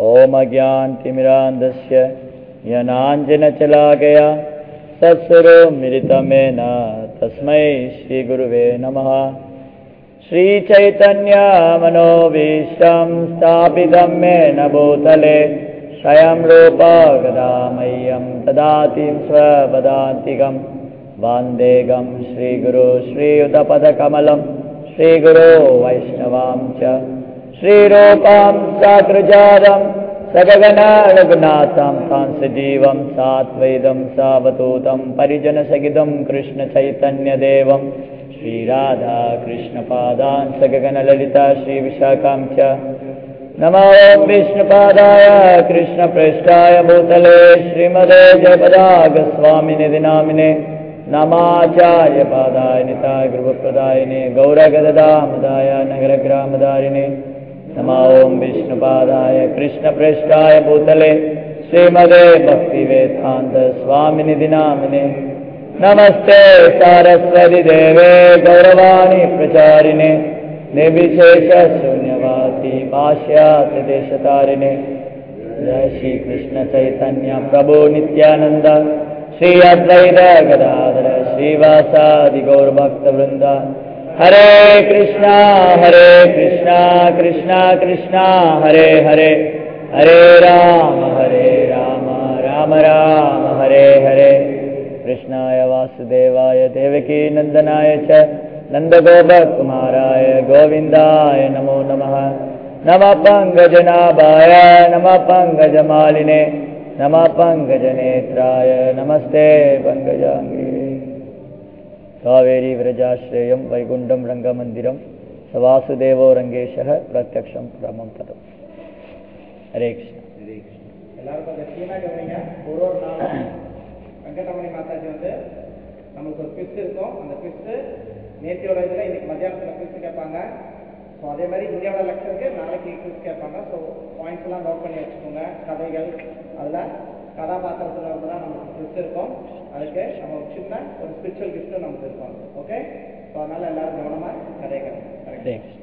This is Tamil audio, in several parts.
ॐ अज्ञानतिमिरान्धस्य यनाञ्जनचलाकया सत्सरो मिलितमेन तस्मै श्रीगुरुवे नमः श्रीचैतन्यमनोभीष्टं स्थापितं मेन भूतले स्वयं रूपा गदा मह्यं ददाति स्वपदान्तिकं वान्देगं श्रीगुरो श्रीयुतपदकमलं श्रीगुरो वैष्णवां च श्रीरूपां साकृजातं सगगनारघुनाथं कांसजीवं सात्वैदं सावधूतं परिजनसहितं कृष्णचैतन्यदेवं श्रीराधा कृष्णपादान् सगगनललिता श्रीविशाखां च नमो विष्णुपादाय कृष्णपृष्ठाय भूतले श्रीमदे जयपदागस्वामिनिधि नामिने नमाचार्यपादाय निताय गुरुप्रदायिने गौरगदामदाय नगरग्रामदारिणे नमो विष्णुपादाय कृष्णपृष्ठाय भूतले श्रीमदे भक्तिवेदान्त स्वामिनिधि नामिने नमस्ते सारस्वती देवे गौरवाणी प्रचारिणे निर्विशेष शून्यवासी पाश्चात्य देशतारिणे जय श्री कृष्ण चैतन्य प्रभु नित्यानंद श्री अद्वैत गदाधर श्रीवासादि गौर भक्त वृंद हरे कृष्णा हरे कृष्णा कृष्णा कृष्णा हरे हरे हरे राम हरे राम राम राम हरे हरे कृष्णाय वासुदेवाय देवकी नंदनाय च नन्दगोपकुमाराय गोविन्दाय नमो नमः नमः पङ्कजनाभाय नमः पङ्कजमालिने नमः पङ्कजनेत्राय नमस्ते पङ्कजाङ्गे कावेरी व्रजाश्रयं वैकुण्ठं रङ्गमन्दिरं स वासुदेवो रङ्गेशः प्रत्यक्षं परमं पदम् हरे कृष्ण எல்லாரும் கொஞ்சம் கீழே கவனிங்க ஒரு ஒரு நாளும் வெங்கடமணி மாதாஜி வந்து நம்மளுக்கு ஒரு குவிஸ் இருக்கும் அந்த குவிஸ் நேத்தியோட இதில் இன்னைக்கு மத்தியானத்தில் குவிஸ் கேட்பாங்க ஸோ அதே மாதிரி இந்தியாவோட லெக்சருக்கு நாளைக்கு குவிஸ் கேட்பாங்க ஸோ பாயிண்ட்ஸ் எல்லாம் நோட் பண்ணி வச்சுக்கோங்க கதைகள் அதில் கதாபாத்திரத்தில் வந்து தான் நமக்கு குவிஸ் இருக்கும் அதுக்கு நம்ம ஒரு சின்ன ஒரு ஸ்பிரிச்சுவல் கிஃப்ட்டும் நமக்கு இருக்கும் ஓகே ஸோ அதனால எல்லாரும் கவனமாக கதைகள் ஹரே கிருஷ்ண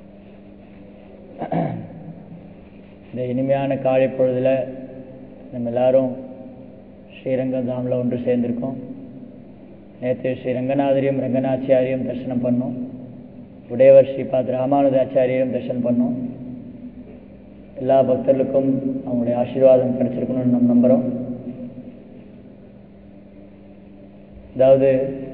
இந்த இனிமையான காலை பொழுதில் நம்ம எல்லாரும் ஸ்ரீரங்கம் தாமில் ஒன்று சேர்ந்திருக்கோம் நேற்று ஸ்ரீ ரங்கநாதரையும் ரங்கநாச்சியாரையும் தரிசனம் பண்ணோம் உடையவர் ஸ்ரீபாத் ராமானுஜாச்சாரியரையும் தரிசனம் பண்ணோம் எல்லா பக்தர்களுக்கும் அவங்களுடைய ஆசீர்வாதம் கிடைச்சிருக்கணும்னு நம்ம நம்புகிறோம் அதாவது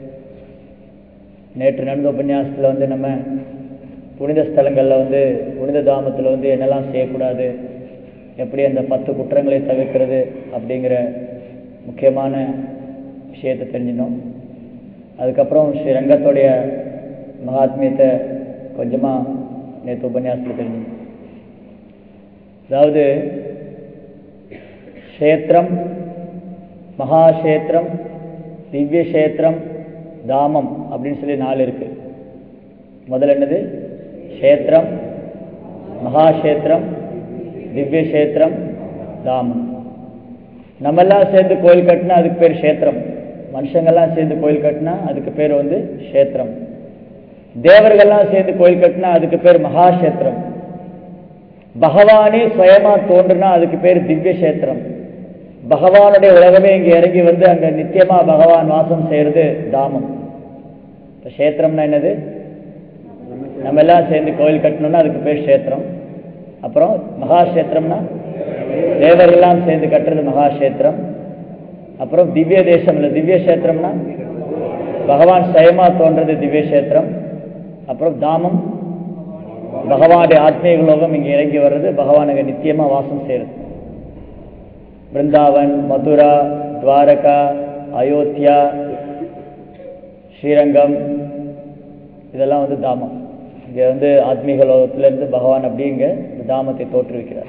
நேற்று நடந்த உபன்யாசத்தில் வந்து நம்ம புனித ஸ்தலங்களில் வந்து புனித தாமத்தில் வந்து என்னெல்லாம் செய்யக்கூடாது எப்படி அந்த பத்து குற்றங்களை தவிர்க்கிறது அப்படிங்கிற முக்கியமான விஷயத்தை தெரிஞ்சினோம் அதுக்கப்புறம் ஸ்ரீரங்கத்தோடைய மகாத்மியத்தை கொஞ்சமாக நேற்று உபன்யாசத்தில் தெரிஞ்சினோம் அதாவது க்ஷேத்திரம் மகாக்ஷேத்திரம் திவ்ய கஷேத்திரம் தாமம் அப்படின்னு சொல்லி நாலு இருக்கு முதல்ல என்னது க்ஷேத்திரம் மகாக்ஷேத்திரம் திவ்ய கஷேத்திரம் தாமம் நம்மெல்லாம் சேர்ந்து கோயில் கட்டினா அதுக்கு பேர் க்ஷேத்திரம் மனுஷங்கள்லாம் சேர்ந்து கோயில் கட்டினா அதுக்கு பேர் வந்து க்ஷேத்திரம் தேவர்கள்லாம் சேர்ந்து கோயில் கட்டினா அதுக்கு பேர் மகாக்ஷேத்திரம் பகவானே சுயமா தோன்றுனா அதுக்கு பேர் திவ்ய கஷேத்திரம் பகவானுடைய உலகமே இங்க இறங்கி வந்து அங்க நித்தியமா பகவான் வாசம் செய்யறது தாமம் இப்போ க்ஷேத்திரம்னா என்னது நம்ம எல்லாம் சேர்ந்து கோயில் கட்டணும்னா அதுக்கு பேர் க்ஷேத்திரம் அப்புறம் மகாக்ஷேத்திரம்னா தேவர்கள்லாம் சேர்ந்து கட்டுறது மகாக்ஷேத்திரம் அப்புறம் திவ்ய தேசம் இல்லை திவ்ய கஷேத்திரம்னா பகவான் சயமா தோன்றது திவ்ய கஷேத்திரம் அப்புறம் தாமம் பகவானுடைய ஆத்மீக லோகம் இங்கே இறங்கி வர்றது பகவானுக்கு நித்தியமா வாசம் செய்யறது பிருந்தாவன் மதுரா துவாரகா அயோத்தியா ஸ்ரீரங்கம் இதெல்லாம் வந்து தாமம் இங்க வந்து ஆத்மீக லோகத்திலிருந்து பகவான் அப்படிங்க இந்த தாமத்தை தோற்றுவிக்கிறார்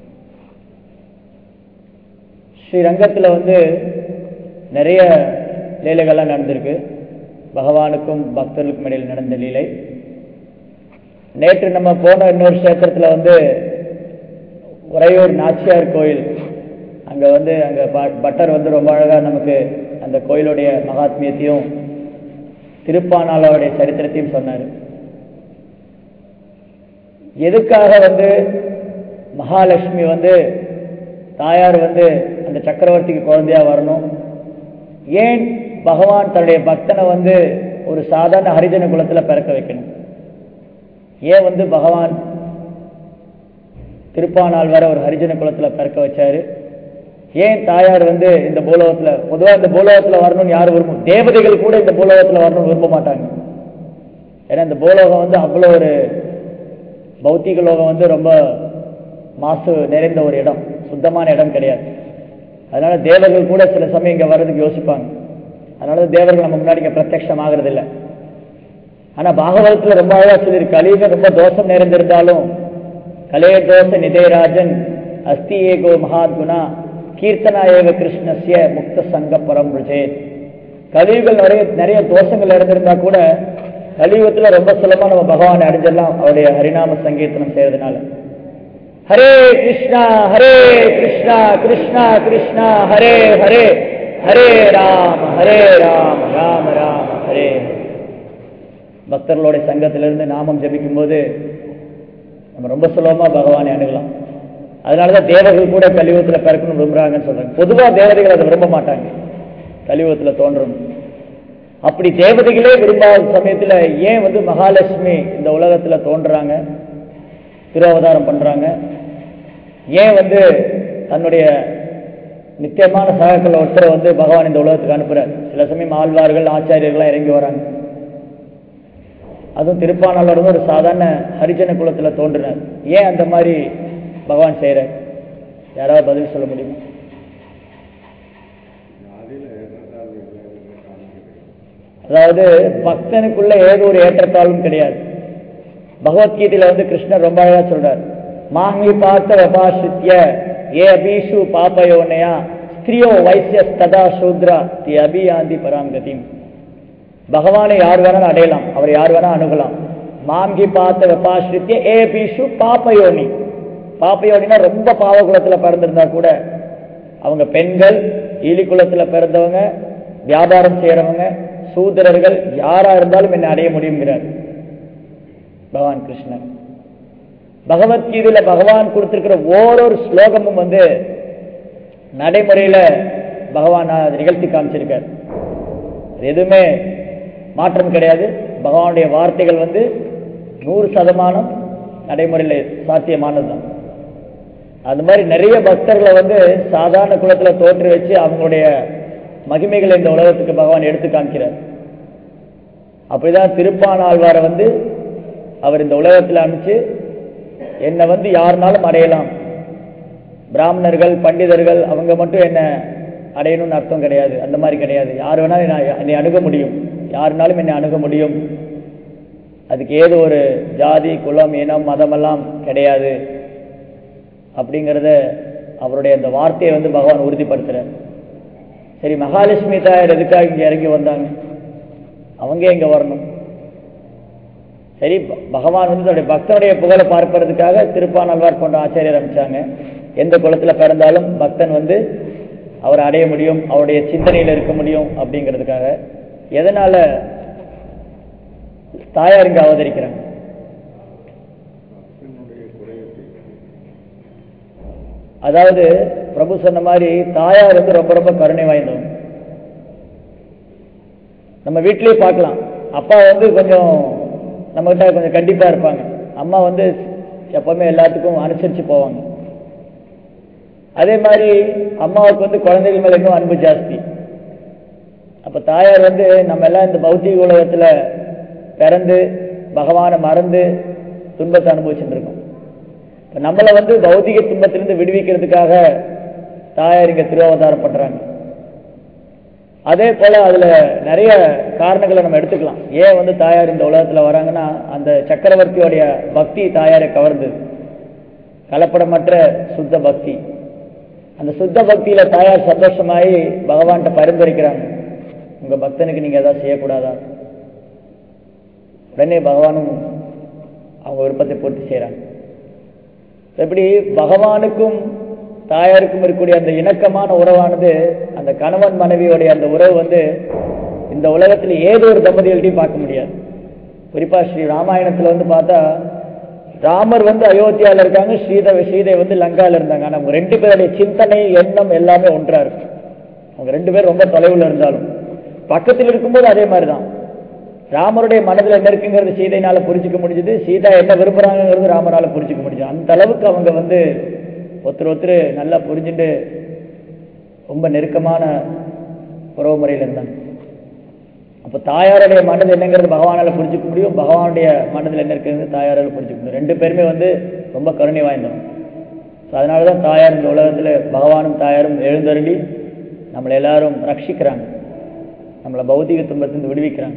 ஸ்ரீரங்கத்தில் வந்து நிறைய லீலைகள்லாம் நடந்திருக்கு பகவானுக்கும் பக்தர்களுக்கும் இடையில் நடந்த லீலை நேற்று நம்ம போன இன்னொரு கஷேத்திரத்தில் வந்து உறையூர் நாச்சியார் கோயில் அங்கே வந்து அங்கே பட்டர் வந்து ரொம்ப அழகாக நமக்கு அந்த கோயிலுடைய மகாத்மியத்தையும் திருப்பானாளோடைய சரித்திரத்தையும் சொன்னார் எதுக்காக வந்து மகாலட்சுமி வந்து தாயார் வந்து அந்த சக்கரவர்த்திக்கு குழந்தையா வரணும் ஏன் பகவான் தன்னுடைய பக்தனை வந்து ஒரு சாதாரண ஹரிஜன குலத்துல பிறக்க வைக்கணும் ஏன் வந்து பகவான் திருப்பானால் வர ஒரு ஹரிஜன குலத்துல பிறக்க வச்சாரு ஏன் தாயார் வந்து இந்த பூலோகத்துல பொதுவா இந்த பூலோகத்துல வரணும்னு யாரும் விரும்பும் தேவதைகள் கூட இந்த பூலோகத்துல வரணும்னு விரும்ப மாட்டாங்க ஏன்னா இந்த பூலோகம் வந்து அவ்வளோ ஒரு பௌத்திக லோகம் வந்து ரொம்ப மாசு நிறைந்த ஒரு இடம் சுத்தமான இடம் கிடையாது அதனால தேவர்கள் கூட சில சமயம் இங்க வர்றதுக்கு யோசிப்பாங்க அதனால தேவர்கள் நம்ம முன்னாடி இங்க பிரத்யட்சம் ஆகிறது இல்லை ஆனா பாகவதத்துல ரொம்ப அழகா சொல்லியிருக்கு கலியுகம் ரொம்ப தோஷம் நிறைந்திருந்தாலும் கலே தோஷ நிதயராஜன் அஸ்தி ஏகோ மகாத்குணா கீர்த்தனா ஏவ கிருஷ்ணஸ்ய முக்த சங்க பரம்புஜே கலியுகள் நிறைய நிறைய தோஷங்கள் நிறைந்திருந்தா கூட கலியுகத்துல ரொம்ப சுலபமா நம்ம பகவானை அடைஞ்சிடலாம் அவருடைய ஹரிநாம சங்கீர்த்தனம் செய்யறதுனால ஹரே கிருஷ்ணா ஹரே கிருஷ்ணா கிருஷ்ணா கிருஷ்ணா ஹரே ஹரே ஹரே ராம ஹரே ராம ராம ராம ஹரே பக்தர்களோட சங்கத்திலிருந்து நாமம் ஜபிக்கும் போது நம்ம ரொம்ப சுலபமா பகவானை அணுகலாம் அதனாலதான் தேவர்கள் கூட கலியுகத்துல பிறக்கணும் விரும்புறாங்கன்னு சொல்றாங்க பொதுவா தேவதைகள் அதை விரும்ப மாட்டாங்க கலியுகத்துல தோன்றணும் அப்படி தேவதைகளே விரும்பாத சமயத்துல ஏன் வந்து மகாலட்சுமி இந்த உலகத்துல தோன்றுறாங்க திருவதாரம் பண்றாங்க ஏன் வந்து தன்னுடைய நித்தியமான சகாக்கள் ஒருத்தரை வந்து பகவான் இந்த உலகத்துக்கு அனுப்புறார் சில சமயம் ஆழ்வார்கள் ஆச்சாரியர்கள்லாம் இறங்கி வராங்க அதுவும் திருப்பானாளர் வந்து ஒரு சாதாரண ஹரிஜன குலத்துல தோன்றினார் ஏன் அந்த மாதிரி பகவான் செய்யறார் யாராவது பதில் சொல்ல முடியுமா அதாவது பக்தனுக்குள்ள ஏதோ ஒரு ஏற்றத்தாழ்வும் கிடையாது பகவத்கீதையில வந்து கிருஷ்ணர் ரொம்ப அழகா சொல்றார் மாஹி பார்த்த வபாசித்ய ஏ அபீஷு பாபயோனையா ஸ்திரியோ வைசிய ததா சூத்ரா தி அபியாந்தி பராங்கதி பகவானை யார் வேணாலும் அடையலாம் அவர் யார் வேணா அணுகலாம் மாம்கி பார்த்த வெப்பாசிரித்திய ஏ பீஷு பாப்பயோனி பாப்பயோனினா ரொம்ப பாவகுலத்துல பிறந்திருந்தா கூட அவங்க பெண்கள் ஈலி குலத்துல பிறந்தவங்க வியாபாரம் செய்யறவங்க சூதரர்கள் யாரா இருந்தாலும் என்ன அடைய முடியுங்கிறார் பகவான் கிருஷ்ணன் பகவத்கீதையில பகவான் கொடுத்திருக்கிற ஓரொரு ஸ்லோகமும் வந்து நடைமுறையில பகவான் அதை நிகழ்த்தி காமிச்சிருக்கார் அது எதுவுமே மாற்றம் கிடையாது பகவானுடைய வார்த்தைகள் வந்து நூறு சதமானம் நடைமுறையில் சாத்தியமானதுதான் அது மாதிரி நிறைய பக்தர்களை வந்து சாதாரண குலத்துல தோற்று வச்சு அவங்களுடைய மகிமைகளை இந்த உலகத்துக்கு பகவான் எடுத்து காமிக்கிறார் அப்படிதான் திருப்பானாழ்வாரை வந்து அவர் இந்த உலகத்தில் அமைச்சு என்னை வந்து யாருனாலும் அடையலாம் பிராமணர்கள் பண்டிதர்கள் அவங்க மட்டும் என்ன அடையணும்னு அர்த்தம் கிடையாது அந்த மாதிரி கிடையாது யார் வேணாலும் என்னை- என்னை அணுக முடியும் யாருனாலும் என்னை அணுக முடியும் அதுக்கு ஏதோ ஒரு ஜாதி குலம் இனம் மதமெல்லாம் கிடையாது அப்படிங்கிறத அவருடைய அந்த வார்த்தையை வந்து பகவான் உறுதிப்படுத்துறார் சரி மகாலட்சுமி தாயார் எதுக்காக இங்க இறங்கி வந்தாங்க அவங்க எங்க வரணும் சரி ப- பகவான் வந்து தன்னுடைய பக்தனுடைய புகழை பார்ப்பதற்காக திருப்பானல்வார் போன்ற ஆச்சாரியர் அமைச்சாங்க எந்த குலத்துல பிறந்தாலும் பக்தன் வந்து அவர் அடைய முடியும் அவருடைய சிந்தனையில இருக்க முடியும் அப்படிங்கிறதுக்காக எதனால தாயார் இங்க அவதரிக்கிறாங்க அதாவது பிரபு சொன்ன மாதிரி தாயார் வந்து ரொம்ப ரொம்ப கருணை வாய்ந்தவங்க நம்ம வீட்டிலேயே பார்க்கலாம் அப்பா வந்து கொஞ்சம் நம்மகிட்ட கொஞ்சம் கண்டிப்பா இருப்பாங்க அம்மா வந்து எப்பவுமே எல்லாத்துக்கும் அனுசரிச்சு போவாங்க அதே மாதிரி அம்மாவுக்கு வந்து குழந்தைகள் மேல இன்னும் அன்பு ஜாஸ்தி அப்ப தாயார் வந்து நம்ம எல்லாம் இந்த பௌத்திக உலகத்துல பிறந்து பகவானை மறந்து துன்பத்தை அனுபவிச்சுட்டு இருக்கோம் இப்ப நம்மளை வந்து பௌதிக துன்பத்திலிருந்து விடுவிக்கிறதுக்காக தாயார் இங்க திருவாவதாரம் பண்றாங்க அதே போல அதுல நிறைய காரணங்களை நம்ம எடுத்துக்கலாம் ஏன் வந்து தாயார் இந்த உலகத்துல வராங்கன்னா அந்த சக்கரவர்த்தியோடைய பக்தி தாயாரை கவர்ந்தது கலப்படமற்ற சுத்த பக்தி அந்த சுத்த பக்தியில தாயார் சந்தோஷமாயி பகவான்கிட்ட பரிந்துரைக்கிறாங்க உங்க பக்தனுக்கு நீங்க ஏதாவது செய்யக்கூடாதா உடனே பகவானும் அவங்க விருப்பத்தை பூர்த்தி செய்றாங்க எப்படி பகவானுக்கும் தாயாருக்கும் இருக்கக்கூடிய அந்த இணக்கமான உறவானது அந்த கணவன் மனைவியோடைய அந்த உறவு வந்து இந்த உலகத்தில் ஏதோ ஒரு தம்பதிகள்ட்டையும் பார்க்க முடியாது குறிப்பா ஸ்ரீ ராமாயணத்துல வந்து பார்த்தா ராமர் வந்து அயோத்தியால இருக்காங்க சீதை சீதை வந்து லங்கால இருந்தாங்க ஆனா அவங்க ரெண்டு பேருடைய சிந்தனை எண்ணம் எல்லாமே ஒன்றா இருக்கு அவங்க ரெண்டு பேரும் ரொம்ப தொலைவில் இருந்தாலும் பக்கத்தில் இருக்கும்போது அதே மாதிரி தான் ராமருடைய மனதில் என்ன இருக்குங்கிறது சீதைனால புரிஞ்சுக்க முடிஞ்சது சீதா என்ன விரும்புறாங்கிறது ராமரால புரிஞ்சுக்க முடிஞ்சது அந்த அளவுக்கு அவங்க வந்து ஒருத்தர் ஒருத்தர் நல்லா புரிஞ்சுட்டு ரொம்ப நெருக்கமான உறவு முறையில் இருந்தாங்க அப்போ தாயாருடைய மனதில் என்னங்கிறது பகவானால புரிஞ்சுக்க முடியும் பகவானுடைய மனதில் என்ன இருக்கிறது தாயாரால புரிஞ்சுக்க முடியும் ரெண்டு பேருமே வந்து ரொம்ப கருணை வாய்ந்தவங்க ஸோ அதனால தான் தாயார் இந்த உலகத்தில் பகவானும் தாயாரும் எழுந்தருளி நம்மளை எல்லாரும் ரட்சிக்கிறாங்க நம்மளை பௌதிக துன்பத்திலிருந்து விடுவிக்கிறாங்க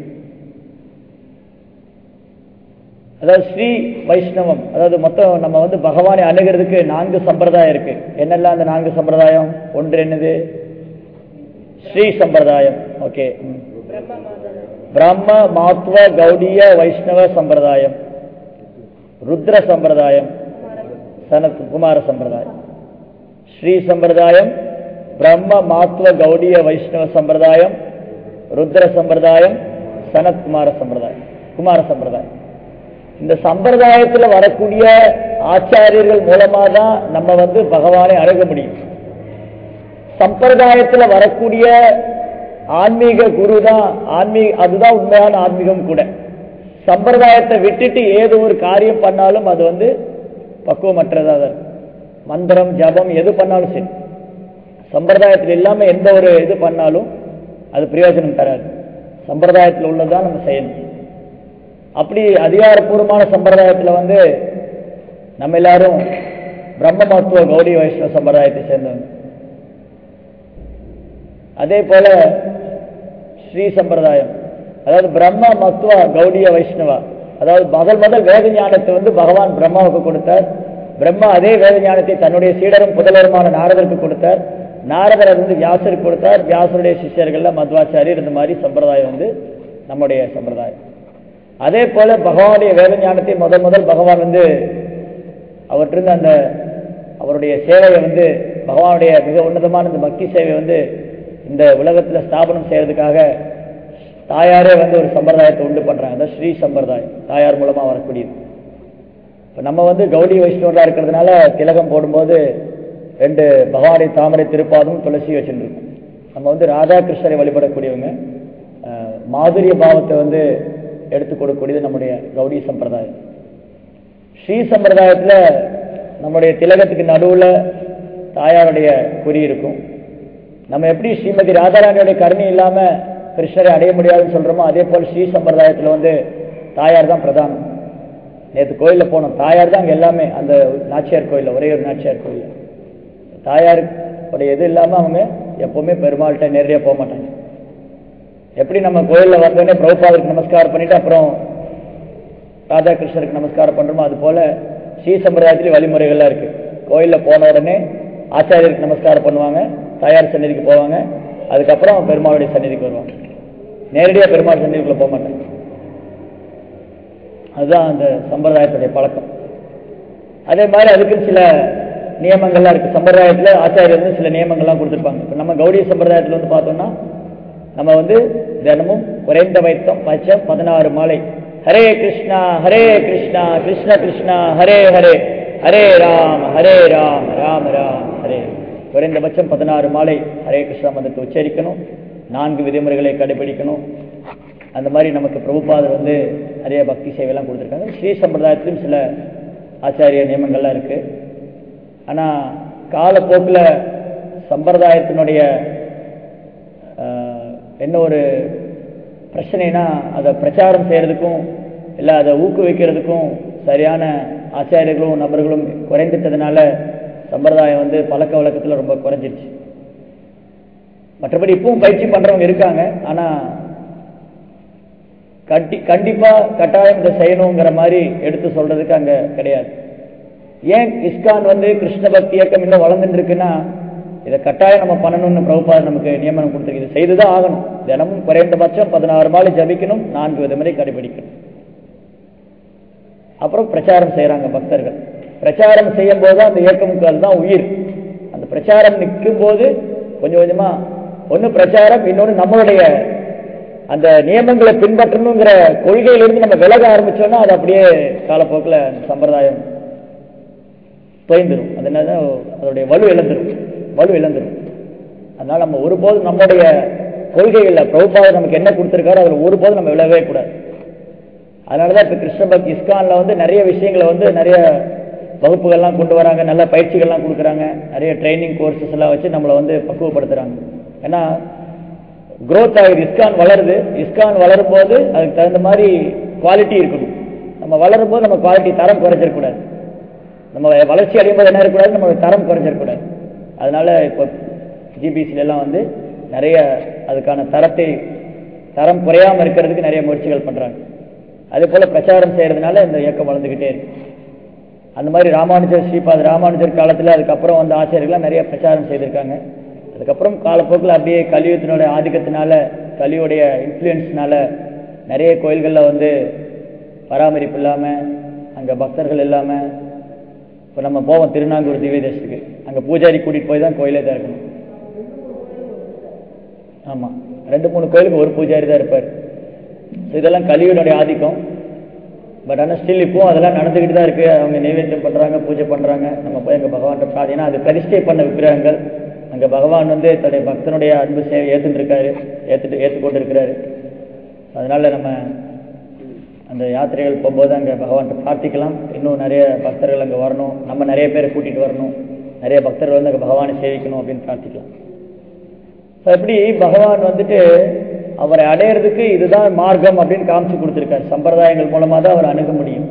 அதாவது ஸ்ரீ வைஷ்ணவம் அதாவது மொத்தம் நம்ம வந்து பகவானை அணுகிறதுக்கு நான்கு சம்பிரதாயம் இருக்கு என்னெல்லாம் அந்த நான்கு சம்பிரதாயம் ஒன்று என்னது ஸ்ரீ சம்பிரதாயம் ஓகே பிரம்ம மாத்வ கௌடிய வைஷ்ணவ சம்பிரதாயம் ருத்ர சம்பிரதாயம் சனத் குமார சம்பிரதாயம் ஸ்ரீ சம்பிரதாயம் பிரம்ம மாத்வ கௌடிய வைஷ்ணவ சம்பிரதாயம் ருத்ர சம்பிரதாயம் சனத் குமார சம்பிரதாயம் குமார சம்பிரதாயம் இந்த சம்பிரதாயத்துல வரக்கூடிய ஆச்சாரியர்கள் மூலமா தான் நம்ம வந்து பகவானை அணுக முடியும் சம்பிரதாயத்துல வரக்கூடிய ஆன்மீக குரு தான் ஆன்மீக அதுதான் உண்மையான ஆன்மீகம் கூட சம்பிரதாயத்தை விட்டுட்டு ஏதோ ஒரு காரியம் பண்ணாலும் அது வந்து பக்குவமற்றதா தான் இருக்கும் மந்திரம் ஜபம் எது பண்ணாலும் சரி சம்பிரதாயத்தில் இல்லாம எந்த ஒரு இது பண்ணாலும் அது பிரயோஜனம் தராது சம்பிரதாயத்தில் உள்ளதான் நம்ம செய்யணும் அப்படி அதிகாரப்பூர்வமான சம்பிரதாயத்துல வந்து நம்ம எல்லாரும் பிரம்ம மத்துவ கௌடி வைஷ்ணவ சம்பிரதாயத்தை சேர்ந்தவங்க அதே போல ஸ்ரீ சம்பிரதாயம் அதாவது பிரம்ம மத்துவ கௌடிய வைஷ்ணவா அதாவது முதல் முதல் வேத ஞானத்தை வந்து பகவான் பிரம்மாவுக்கு கொடுத்தார் பிரம்மா அதே வேத ஞானத்தை தன்னுடைய சீடரும் புதலருமான நாரதருக்கு கொடுத்தார் நாரதர் அது வந்து வியாசருக்கு கொடுத்தார் வியாசருடைய சிஷ்யர்கள்ல மத்வாச்சாரியர் இந்த மாதிரி சம்பிரதாயம் வந்து நம்முடைய சம்பிரதாயம் அதே போல பகவானுடைய வேத ஞானத்தை முதல் முதல் பகவான் வந்து அவற்றிருந்து அந்த அவருடைய சேவையை வந்து பகவானுடைய மிக உன்னதமான இந்த பக்தி சேவை வந்து இந்த உலகத்துல ஸ்தாபனம் செய்யறதுக்காக தாயாரே வந்து ஒரு சம்பிரதாயத்தை உண்டு பண்றாங்க அதான் ஸ்ரீ சம்பிரதாயம் தாயார் மூலமா வரக்கூடியது இப்போ நம்ம வந்து கௌடி வைஷ்ணவர்களா இருக்கிறதுனால திலகம் போடும்போது ரெண்டு பகவானுடைய தாமரை திருப்பாதும் துளசி வச்சுருக்கோம் நம்ம வந்து ராதாகிருஷ்ணரை வழிபடக்கூடியவங்க அஹ், மாதுரிய பாவத்தை வந்து எடுத்து கொடுக்கக்கூடியது நம்முடைய கௌடி சம்பிரதாயம் ஸ்ரீ சம்பிரதாயத்துல நம்முடைய திலகத்துக்கு நடுவுல தாயாருடைய குறி இருக்கும் நம்ம எப்படி ஸ்ரீமதி ராதாராணியோட கருணை இல்லாம கிருஷ்ணரை அடைய முடியாதுன்னு சொல்றோமோ அதே போல் ஸ்ரீ சம்பிரதாயத்துல வந்து தாயார் தான் பிரதானம் நேற்று கோயில்ல போனோம் தாயார் தான் அங்க எல்லாமே அந்த நாச்சியார் கோயில்ல ஒரே ஒரு நாச்சியார் கோயில்ல தாயாருடைய இது இல்லாம அவங்க எப்பவுமே பெருமாள்கிட்ட நேரடியாக போக மாட்டாங்க எப்படி நம்ம கோயில்ல வந்தோடனே பிரபுபாதருக்கு நமஸ்காரம் பண்ணிட்டு அப்புறம் ராதாகிருஷ்ணருக்கு நமஸ்காரம் பண்றோமோ அது போல ஸ்ரீ சம்பிரதாயத்திலேயே வழிமுறைகள்லாம் இருக்கு கோயில்ல போன உடனே ஆச்சாரியருக்கு நமஸ்காரம் பண்ணுவாங்க தாயார் சந்நிதிக்கு போவாங்க அதுக்கப்புறம் பெருமாளுடைய சந்நிதிக்கு வருவாங்க நேரடியாக பெருமாள் சந்நிதிக்குள்ள போக மாட்டாங்க அதுதான் அந்த சம்பிரதாயத்துடைய பழக்கம் அதே மாதிரி அதுக்கு சில நியமங்கள்லாம் இருக்கு சம்பிரதாயத்துல ஆச்சாரியர் வந்து சில நியமங்கள்லாம் கொடுத்துருப்பாங்க இப்போ நம்ம கௌடிய சம்பிரதாயத்துல வந்து பார்த்தோம்னா நம்ம வந்து தினமும் குறைந்த வைத்தம் பச்சம் பதினாறு மாலை ஹரே கிருஷ்ணா ஹரே கிருஷ்ணா கிருஷ்ண கிருஷ்ணா ஹரே ஹரே ஹரே ராம் ஹரே ராம் ராம் ராம் ஹரே குறைந்தபட்சம் பதினாறு மாலை ஹரே கிருஷ்ணா மதத்தை உச்சரிக்கணும் நான்கு விதிமுறைகளை கடைபிடிக்கணும் அந்த மாதிரி நமக்கு பிரபுபாதர் வந்து நிறைய பக்தி சேவையெல்லாம் கொடுத்துருக்காங்க ஸ்ரீ சம்பிரதாயத்திலும் சில ஆச்சாரிய நியமங்கள்லாம் இருக்கு ஆனா காலப்போக்கில் சம்பிரதாயத்தினுடைய ஆஹ், என்ன ஒரு பிரச்சனைனா அதை பிரச்சாரம் செய்யறதுக்கும் இல்லை அதை ஊக்குவிக்கிறதுக்கும் சரியான ஆச்சாரியர்களும் நபர்களும் குறைந்துட்டதுனால சம்பிரதாயம் வந்து பழக்க வழக்கத்தில் ரொம்ப குறைஞ்சிருச்சு மற்றபடி இப்பவும் பயிற்சி பண்றவங்க இருக்காங்க ஆனா கட்டி கண்டிப்பா கட்டாயம் இதை செய்யணுங்கிற மாதிரி எடுத்து சொல்றதுக்கு அங்க கிடையாது ஏன் இஸ்கான் வந்து கிருஷ்ண பக்தி இயக்கம் இன்னும் வளர்ந்துட்டு இருக்குன்னா இதை கட்டாயம் நம்ம பண்ணணும்னு பிரபுபாதர் நமக்கு நியமனம் கொடுத்துருக்கு இது செய்துதான் ஆகணும் தினமும் குறைந்தபட்சம் பதினாறு மாலை ஜபிக்கணும் நான்கு விதமுறை கடைபிடிக்கணும் அப்புறம் பிரச்சாரம் செய்யறாங்க பக்தர்கள் பிரச்சாரம் செய்யும் போது அந்த இயக்கமுக்கு அதுதான் உயிர் அந்த பிரச்சாரம் நிற்கும் போது கொஞ்சம் கொஞ்சமா ஒண்ணு பிரச்சாரம் இன்னொன்னு நம்மளுடைய அந்த நியமங்களை பின்பற்றணுங்கிற கொள்கையிலிருந்து நம்ம விலக ஆரம்பிச்சோம்னா அது அப்படியே காலப்போக்கில் அந்த சம்பிரதாயம் தொய்ந்துரும் அது என்னது அதோடைய வலு இழந்துரும் வலு இழந்துரும் அதனால நம்ம ஒருபோதும் நம்முடைய கொள்கைகளில் பிரபுபாதர் நமக்கு என்ன கொடுத்துருக்காரோ அதில் ஒருபோதும் நம்ம விலகவே கூடாது அதனால தான் இப்போ கிருஷ்ண பக்தி இஸ்கானில் வந்து நிறைய விஷயங்களை வந்து நிறைய வகுப்புகள்லாம் கொண்டு வராங்க நல்ல பயிற்சிகள்லாம் கொடுக்குறாங்க நிறைய ட்ரைனிங் கோர்சஸ் எல்லாம் வச்சு நம்மளை வந்து பக்குவப்படுத்துறாங்க ஏன்னா growth ஆகுது இஸ்கான் வளருது இஸ்கான் வளரும் போது அதுக்கு தகுந்த மாதிரி குவாலிட்டி இருக்கணும் நம்ம வளரும் போது நம்ம குவாலிட்டி தரம் குறைஞ்சிடக்கூடாது நம்ம வளர்ச்சி அடையும் போது என்ன இருக்கக்கூடாது நம்ம தரம் குறைஞ்சிடக்கூடாது அதனால இப்போ ஜிபிசில எல்லாம் வந்து நிறைய அதுக்கான தரத்தை தரம் குறையாம இருக்கிறதுக்கு நிறைய முயற்சிகள் பண்றாங்க அதே போல பிரச்சாரம் செய்யறதுனால இந்த இயக்கம் வளர்ந்துகிட்டே இருக்கு அந்த மாதிரி ராமானுஜர் ஸ்ரீபாத் ராமானுஜர் காலத்துல அதுக்கப்புறம் வந்த ஆசிரியர்கள்லாம் நிறைய பிரச்சாரம் செய்திருக்காங்க அதுக்கப்புறம் காலப்போக்கில் அப்படியே கலியுகத்தினுடைய ஆதிக்கத்தினால கலியுடைய இன்ஃப்ளூயன்ஸ்னால நிறைய கோயில்கள்ல வந்து பராமரிப்பு இல்லாம அங்க பக்தர்கள் இல்லாம இப்போ நம்ம போவோம் திருநாங்கூர் திவ்ய தேசத்துக்கு அங்க பூஜாரி கூட்டிட்டு போய் தான் கோயிலே திறக்கணும் ஆமா ரெண்டு மூணு கோயிலுக்கு ஒரு பூஜாரி தான் இருப்பார் So இதெல்லாம் கலியுடைய ஆதிக்கம் பட் ஆனால் ஸ்டில் இப்போ அதெல்லாம் நடந்துக்கிட்டு தான் இருக்கு அவங்க நைவேத்தியம் பண்றாங்க பூஜை பண்றாங்க நம்ம போய் அங்கே பகவான் பிரார்த்தனை அது பிரதிஷ்டை பண்ண விக்கிரகங்கள் அங்கே பகவான் வந்து தன்னுடைய பக்தனுடைய அன்பு சேவை ஏத்துட்டு இருக்காரு ஏத்துட்டு ஏற்றுக்கொண்டு இருக்கிறாரு அதனால நம்ம அந்த யாத்திரைகள் போகும்போது அங்கே பகவான் பிரார்த்திக்கலாம் இன்னும் நிறைய பக்தர்கள் அங்கே வரணும் நம்ம நிறைய பேரை கூட்டிட்டு வரணும் நிறைய பக்தர்கள் வந்து அங்கே பகவானை சேவிக்கணும் அப்படின்னு பிரார்த்திக்கலாம் ஸோ எப்படி பகவான் வந்துட்டு அவரை அடையிறதுக்கு இதுதான் மார்க்கம் அப்படின்னு காமிச்சு கொடுத்துருக்காரு சம்பிரதாயங்கள் மூலமா தான் அவரை அணுக முடியும்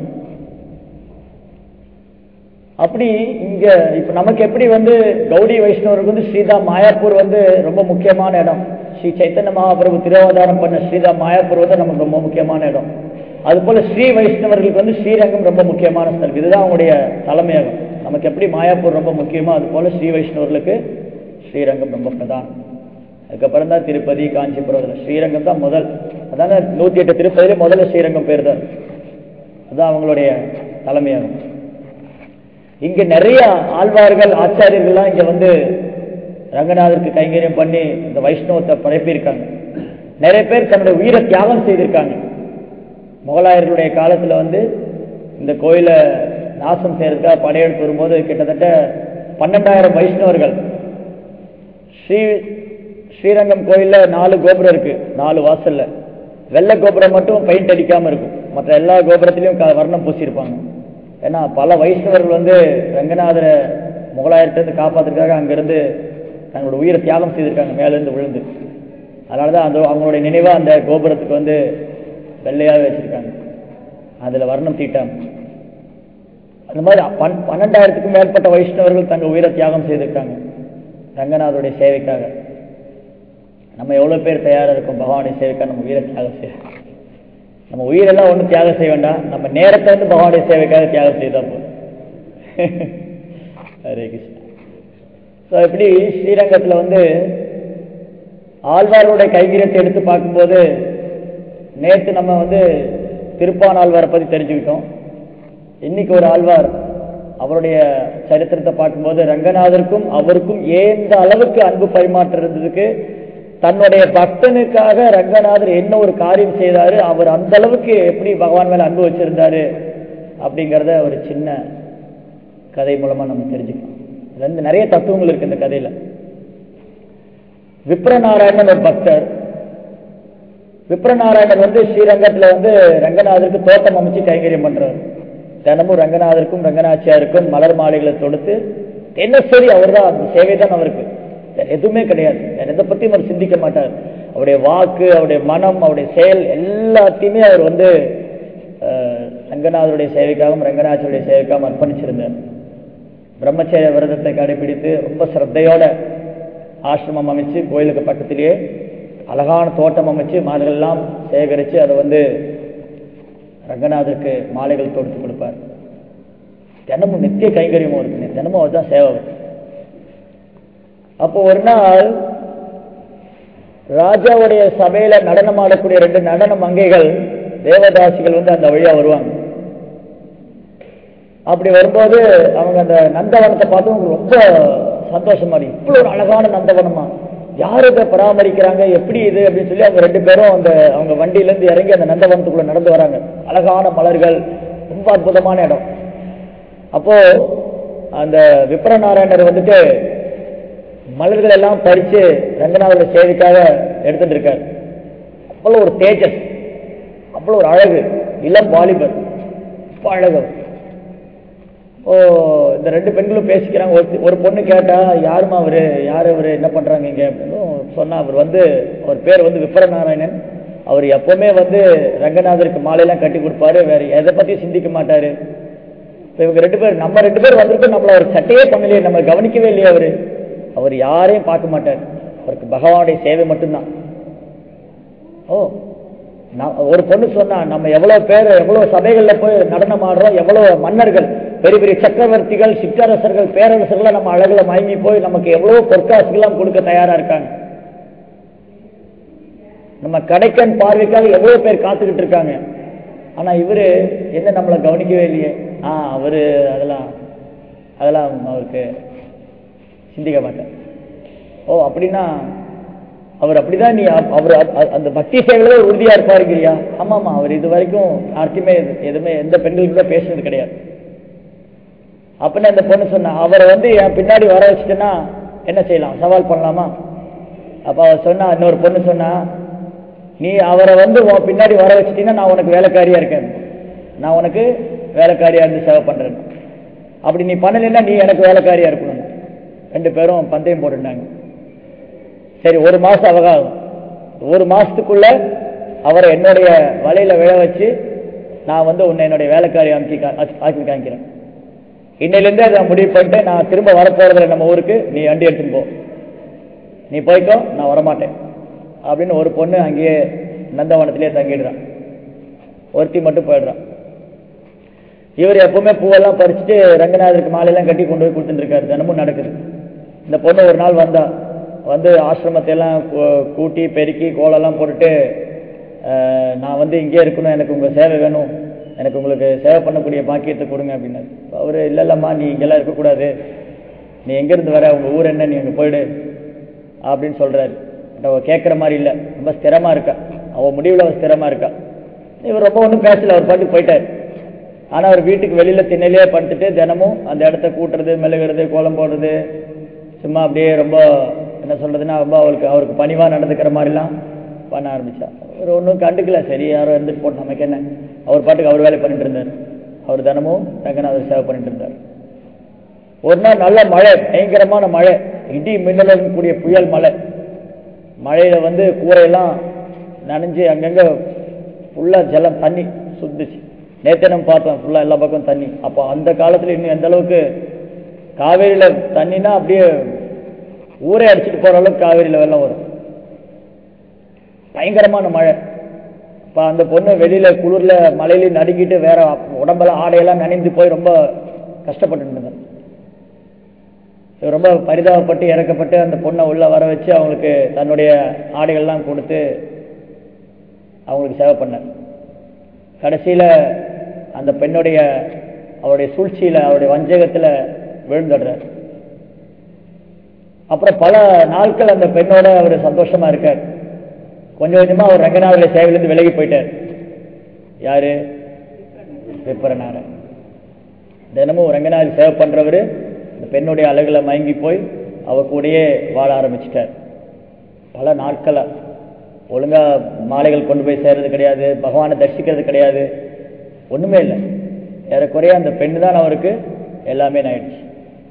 அப்படி இங்க இப்ப நமக்கு எப்படி வந்து கௌடி வைஷ்ணவருக்கு வந்து ஸ்ரீதா மாயாப்பூர் வந்து ரொம்ப முக்கியமான இடம் ஸ்ரீ சைத்தன்ய மகாபிரபு திருவாதாரம் பண்ண ஸ்ரீதா மாயாப்பூர் வந்து நமக்கு ரொம்ப முக்கியமான இடம் அது போல ஸ்ரீ வைஷ்ணவர்களுக்கு வந்து ஸ்ரீரங்கம் ரொம்ப முக்கியமான ஸ்தலம் இதுதான் அவங்களுடைய தலைமையகம் நமக்கு எப்படி மாயாப்பூர் ரொம்ப முக்கியமோ அது போல ஸ்ரீ வைஷ்ணவர்களுக்கு ஸ்ரீரங்கம் ரொம்ப பிரதானம் அதுக்கப்புறம் தான் திருப்பதி காஞ்சிபுரம் அதில் ஸ்ரீரங்கம் தான் முதல் அதான நூத்தி எட்டு திருப்பதியிலே முதல்ல ஸ்ரீரங்கம் பேர் தான் அதுதான் அவங்களுடைய தலைமையகம் இங்க நிறைய ஆழ்வார்கள் ஆச்சாரியர்கள்லாம் இங்க வந்து ரங்கநாதருக்கு கைங்கரியம் பண்ணி இந்த வைஷ்ணவத்தை படைப்பிருக்காங்க நிறைய பேர் தன்னுடைய உயிரை தியாகம் செய்திருக்காங்க முகலாயர்களுடைய காலத்துல வந்து இந்த கோயிலை நாசம் செய்யறதுக்காக படையெடுத்து வரும்போது கிட்டத்தட்ட பன்னெண்டாயிரம் வைஷ்ணவர்கள் ஸ்ரீ ஸ்ரீரங்கம் கோயில்ல நாலு கோபுரம் இருக்கு நாலு வாசல்ல வெள்ளை கோபுரம் மட்டும் பெயிண்ட் அடிக்காம இருக்கும் மற்ற எல்லா கோபுரத்திலையும் க- வர்ணம் பூசியிருப்பாங்க ஏன்னா பல வைஷ்ணவர்கள் வந்து ரங்கநாதரை முகலாயர்கிட்ட காப்பாத்துறதுக்காக அங்கிருந்து தங்களோட உயிரை தியாகம் செய்திருக்காங்க மேலிருந்து விழுந்து அதனாலதான் அந்த அவங்களுடைய நினைவா அந்த கோபுரத்துக்கு வந்து வெள்ளையாவே வச்சிருக்காங்க அதுல வர்ணம் தீட்டாங்க அந்த மாதிரி பன் பன்னெண்டாயிரத்துக்கும் மேற்பட்ட வைஷ்ணவர்கள் தங்கள் உயிரை தியாகம் செய்திருக்காங்க ரங்கநாதருடைய சேவைக்காக நம்ம எவ்வளவு பேர் தயாரா இருக்கோம் பகவானுடைய சேவைக்காக நம்ம உயிரை தியாகம் செய்ய நம்ம உயிரெல்லாம் ஒண்ணும் தியாகம் செய்ய வேண்டாம் நம்ம நேரத்தை வந்து பகவானுடைய சேவைக்காக தியாகம் செய்தா போதும் ஹரே கிருஷ்ணா ஸோ இப்படி ஸ்ரீரங்கத்துல வந்து ஆழ்வாருடைய கைகிரத்தை எடுத்து பார்க்கும்போது நேத்து நம்ம வந்து திருப்பானாழ்வாரை பத்தி தெரிஞ்சுக்கிட்டோம் இன்னைக்கு ஒரு ஆழ்வார் அவருடைய சரித்திரத்தை பார்க்கும்போது ரங்கநாதருக்கும் அவருக்கும் எந்த அளவுக்கு அன்பு பரிமாற்றம் இருந்ததுக்கு தன்னுடைய பக்தனுக்காக ரங்கநாதர் என்ன ஒரு காரியம் செய்தாரு அவர் அந்த அளவுக்கு எப்படி பகவான் மேல அன்பு வச்சிருந்தாரு அப்படிங்கிறத ஒரு சின்ன கதை மூலமா நம்ம தெரிஞ்சுக்கலாம் இதுல இருந்து நிறைய தத்துவங்கள் இருக்கு இந்த கதையில விப்ரநாராயணன் ஒரு பக்தர் விப்ரநாராயணர் வந்து ஸ்ரீரங்கத்துல வந்து ரங்கநாதருக்கு தோட்டம் அமைச்சு கைங்கரியம் பண்றாரு தினமும் ரங்கநாதருக்கும் ரங்கநாச்சியாருக்கும் மலர் மாலைகளை தொடுத்து தினசரி அவர் தான் அந்த சேவை தான் அவருக்கு வேற எதுவுமே கிடையாது வேற எதை பத்தியும் அவர் சிந்திக்க மாட்டார் அவருடைய வாக்கு அவருடைய மனம் அவருடைய செயல் எல்லாத்தையுமே அவர் வந்து அஹ், ரங்கநாதருடைய சேவைக்காகவும் ரங்கநாச்சியுடைய சேவைக்காகவும் அர்ப்பணிச்சிருந்தார் பிரம்மச்சரிய விரதத்தை கடைபிடித்து ரொம்ப சிரத்தையோட ஆசிரமம் அமைச்சு கோயிலுக்கு பக்கத்திலேயே அழகான தோட்டம் அமைச்சு மாலைகள் எல்லாம் சேகரித்து அதை வந்து ரங்கநாதருக்கு மாலைகள் தொடுத்து கொடுப்பார் தினமும் நித்திய கைங்கரியமும் இருக்குங்க தினமும் அதுதான் சேவை அவருக்கு. அப்போ ஒரு நாள் ராஜாவுடைய சபையில நடனம் ஆடக்கூடிய ரெண்டு நடன மங்கைகள் தேவதாசிகள் வந்து அந்த வழியா வருவாங்க அப்படி வரும்போது அவங்க அந்த நந்தவனத்தை பார்த்து அவங்களுக்கு ரொம்ப சந்தோஷமா இருக்கு இவ்வளவு ஒரு அழகான நந்தவனமா யார் இதை பராமரிக்கிறாங்க எப்படி இது அப்படின்னு சொல்லி அவங்க ரெண்டு பேரும் அந்த அவங்க வண்டியில இருந்து இறங்கி அந்த நந்தவனத்துக்குள்ள நடந்து வராங்க அழகான மலர்கள் ரொம்ப அற்புதமான இடம் அப்போ அந்த விப்ரநாராயணர் வந்துட்டு மலர்கள் எல்லாம் பறிச்சு ரங்கநாதோட சேவைக்காக எடுத்துட்டு இருக்காரு அவ்வளோ ஒரு தேஜஸ் அவ்வளோ ஒரு அழகு இளம் வாலிபர் ரொம்ப அழகு அவர். ஓ இந்த ரெண்டு பெண்களும் பேசிக்கிறாங்க ஒரு ஒரு பொண்ணு கேட்டா யாருமா அவரு யார் அவரு என்ன பண்றாங்க இங்க அப்படின்னு சொன்னா அவர் வந்து அவர் பேர் வந்து விப்ரநாராயணன் அவர் எப்பவுமே வந்து ரங்கநாதருக்கு மாலையெல்லாம் கட்டி கொடுப்பாரு வேற எதை பத்தியும் சிந்திக்க மாட்டாரு இப்ப இவங்க ரெண்டு பேர் நம்ம ரெண்டு பேர் வந்திருக்கோம் நம்மள அவர் சட்டையே பண்ணலையே நம்ம கவனிக்கவே இல்லையே அவரு அவர் யாரையும் பார்க்க மாட்டார் அவருக்கு பகவானுடைய சேவை மட்டும்தான் ஓ நான் ஒரு பொண்ணு சொன்னா நம்ம எவ்வளவு பேர் எவ்வளவு சபைகள்ல போய் நடனம் ஆடுறோம் எவ்வளவு மன்னர்கள் பெரிய பெரிய சக்கரவர்த்திகள் சிற்றரசர்கள் பேரரசர்கள் நம்ம அழகுல மயங்கி போய் நமக்கு எவ்வளவு பொற்காசுகள்லாம் கொடுக்க தயாரா இருக்காங்க நம்ம கடைக்கன் பார்வைக்காக எவ்வளவு பேர் காத்துக்கிட்டு இருக்காங்க ஆனா இவரு என்ன நம்மளை கவனிக்கவே இல்லையே ஆ அவரு அதெல்லாம் அதெல்லாம் அவருக்கு சிந்திக்க மாட்டார் ஓ அப்படின்னா அவர் அப்படிதான் நீ அவ- அவர் அ- அ- அந்த பக்தி சேவையில ஒரு உறுதியா இருப்பாருங்கிறியா ஆமாமா அவர் இது வரைக்கும் யாருக்குமே எது- எதுவுமே எந்த பெண்களுக்குமே பேசுனது கிடையாது அப்படின்னு அந்த பொண்ணு சொன்னா அவரை வந்து என் பின்னாடி வர வச்சுட்டேன்னா என்ன செய்யலாம் சவால் பண்ணலாமா அப்ப அவர் சொன்னா இன்னொரு பொண்ணு சொன்னா நீ அவரை வந்து உன் பின்னாடி வர வச்சிட்டீங்கன்னா நான் உனக்கு வேலைக்காரியா இருக்கேன் நான் உனக்கு வேலைக்காரியா இருந்து சேவை பண்றேன் அப்படி நீ பண்ணலைன்னா நீ எனக்கு வேலைக்காரியா இருக்கணும் ரெண்டு பேரும் பந்தயம் போட்டுட்டாங்க சரி ஒரு மாசம் அவகாசம் ஒரு மாசத்துக்குள்ள அவரை என்னுடைய வலையில விழ வச்சு நான் வந்து உன்னை என்னுடைய வேலைக்காரி அமைக்கி கா- ஆக்கி ஆக்கி காமிக்கிறேன் இன்னையிலேருந்தே அதை முடிவு பண்ணிட்டு நான் திரும்ப வரப்போறதில்ல நம்ம ஊருக்கு நீ வண்டி எடுத்துன்னு போ நீ போய்க்கோ நான் வரமாட்டேன் அப்படின்னு ஒரு பொண்ணு அங்கேயே நந்தவனத்திலே தங்கிடுறான் ஒருத்தி மட்டும் போயிடுறான் இவர் எப்பவுமே பூவெல்லாம் பறிச்சுட்டு ரங்கநாதருக்கு மாலையெல்லாம் கட்டி கொண்டு போய் கொடுத்துட்டு இருக்காரு தினமும் நடக்குது இந்த பொண்ணு ஒரு நாள் வந்தா வந்து ஆசிரமத்தை எல்லாம் கூ- கூட்டி பெருக்கி கோலெல்லாம் போட்டுட்டு அஹ், நான் வந்து இங்கே இருக்கணும் எனக்கு உங்க சேவை வேணும் எனக்கு உங்களுக்கு சேவை பண்ணக்கூடிய பாக்கியத்தை கொடுங்க அப்படின்னாரு அவரு இல்ல இல்லம்மா நீ இங்கெல்லாம் இருக்கக்கூடாது நீ எங்கேருந்து வர உங்க ஊர் என்ன நீ அங்கே போயிடு அப்படின்னு சொல்றாரு பட் அவ கேட்குற மாதிரி இல்லை ரொம்ப ஸ்திரமா இருக்கா அவ முடிவில் அவ ஸ்திரமா இருக்கா இவர் ரொம்ப ஒன்றும் பேசல அவர் பாட்டுக்கு போயிட்டார் ஆனா அவர் வீட்டுக்கு வெளியில திண்ணையிலேயே படுத்துட்டு தினமும் அந்த இடத்த கூட்டுறது மெழுகிறது கோலம் போடுறது சும்மா அப்படியே ரொம்ப என்ன சொல்றதுன்னா ரொம்ப அவருக்கு அவருக்கு பணிவா நடந்துக்கிற மாதிரிலாம் பண்ண ஆரம்பிச்சா அவர் ஒன்றும் கண்டுக்கல சரி யாரோ இருந்துட்டு போட்டு நமக்கு என்ன அவர் பாட்டுக்கு அவர் வேலை பண்ணிட்டு இருந்தார் அவர் தினமும் ரங்கநாதர் சேவை பண்ணிட்டு இருந்தார் ஒரு நாள் நல்ல மழை பயங்கரமான மழை இடி மின்னலுடன் கூடிய புயல் மழை மழையில வந்து கூரையெல்லாம் நனைஞ்சு அங்கங்க ஃபுல்லா ஜலம் தண்ணி சுத்துச்சு நேத்தே நம்ம பார்த்தோம் ஃபுல்லா எல்லா பக்கம் தண்ணி அப்போ அந்த காலத்துல இன்னும் எந்த அளவுக்கு காவேரியில தண்ணினா அப்படியே ஊரே அடிச்சிட்டு போற அளவுக்கு காவேரியில வெள்ளம் வரும் பயங்கரமான மழை அப்ப அந்த பொண்ணு வெளியில குளிர்ல மழையில நடுங்கிட்டு வேற உடம்பெல்லாம் ஆடையெல்லாம் நனைந்து போய் ரொம்ப கஷ்டப்பட்டு இருந்தாங்க இவர் ரொம்ப பரிதாபப்பட்டு இறக்கப்பட்டு அந்த பொண்ணை உள்ள வர வச்சு அவங்களுக்கு தன்னுடைய ஆடைகள்லாம் கொடுத்து அவங்களுக்கு சேவை பண்ணார் கடைசியில அந்த பெண்ணுடைய அவருடைய சூழ்ச்சியில அவருடைய வஞ்சகத்துல விழுந்துடுறார் அப்புறம் பல நாட்கள் அந்த பெண்ணோட அவர் சந்தோஷமா இருக்கார் கொஞ்சம் கொஞ்சமா அவர் ரங்கநாதருடைய சேவையிலிருந்து விலகி போயிட்டார் யாரு விப்பரநாதன் தினமும் ரங்கநாதர் சேவை பண்றவரு இந்த பெண்ணுடைய அழகுல மயங்கி போய் அவ கூடயே வாழ ஆரம்பிச்சிட்டார் பல நாட்களா ஒழுங்கா மாலைகள் கொண்டு போய் சேர்றது கிடையாது பகவானை தரிசிக்கிறது கிடையாது ஒண்ணுமே இல்லை ஏறக்குறைய அந்த பெண்ணு தான் அவருக்கு எல்லாமே ஆயிடுச்சு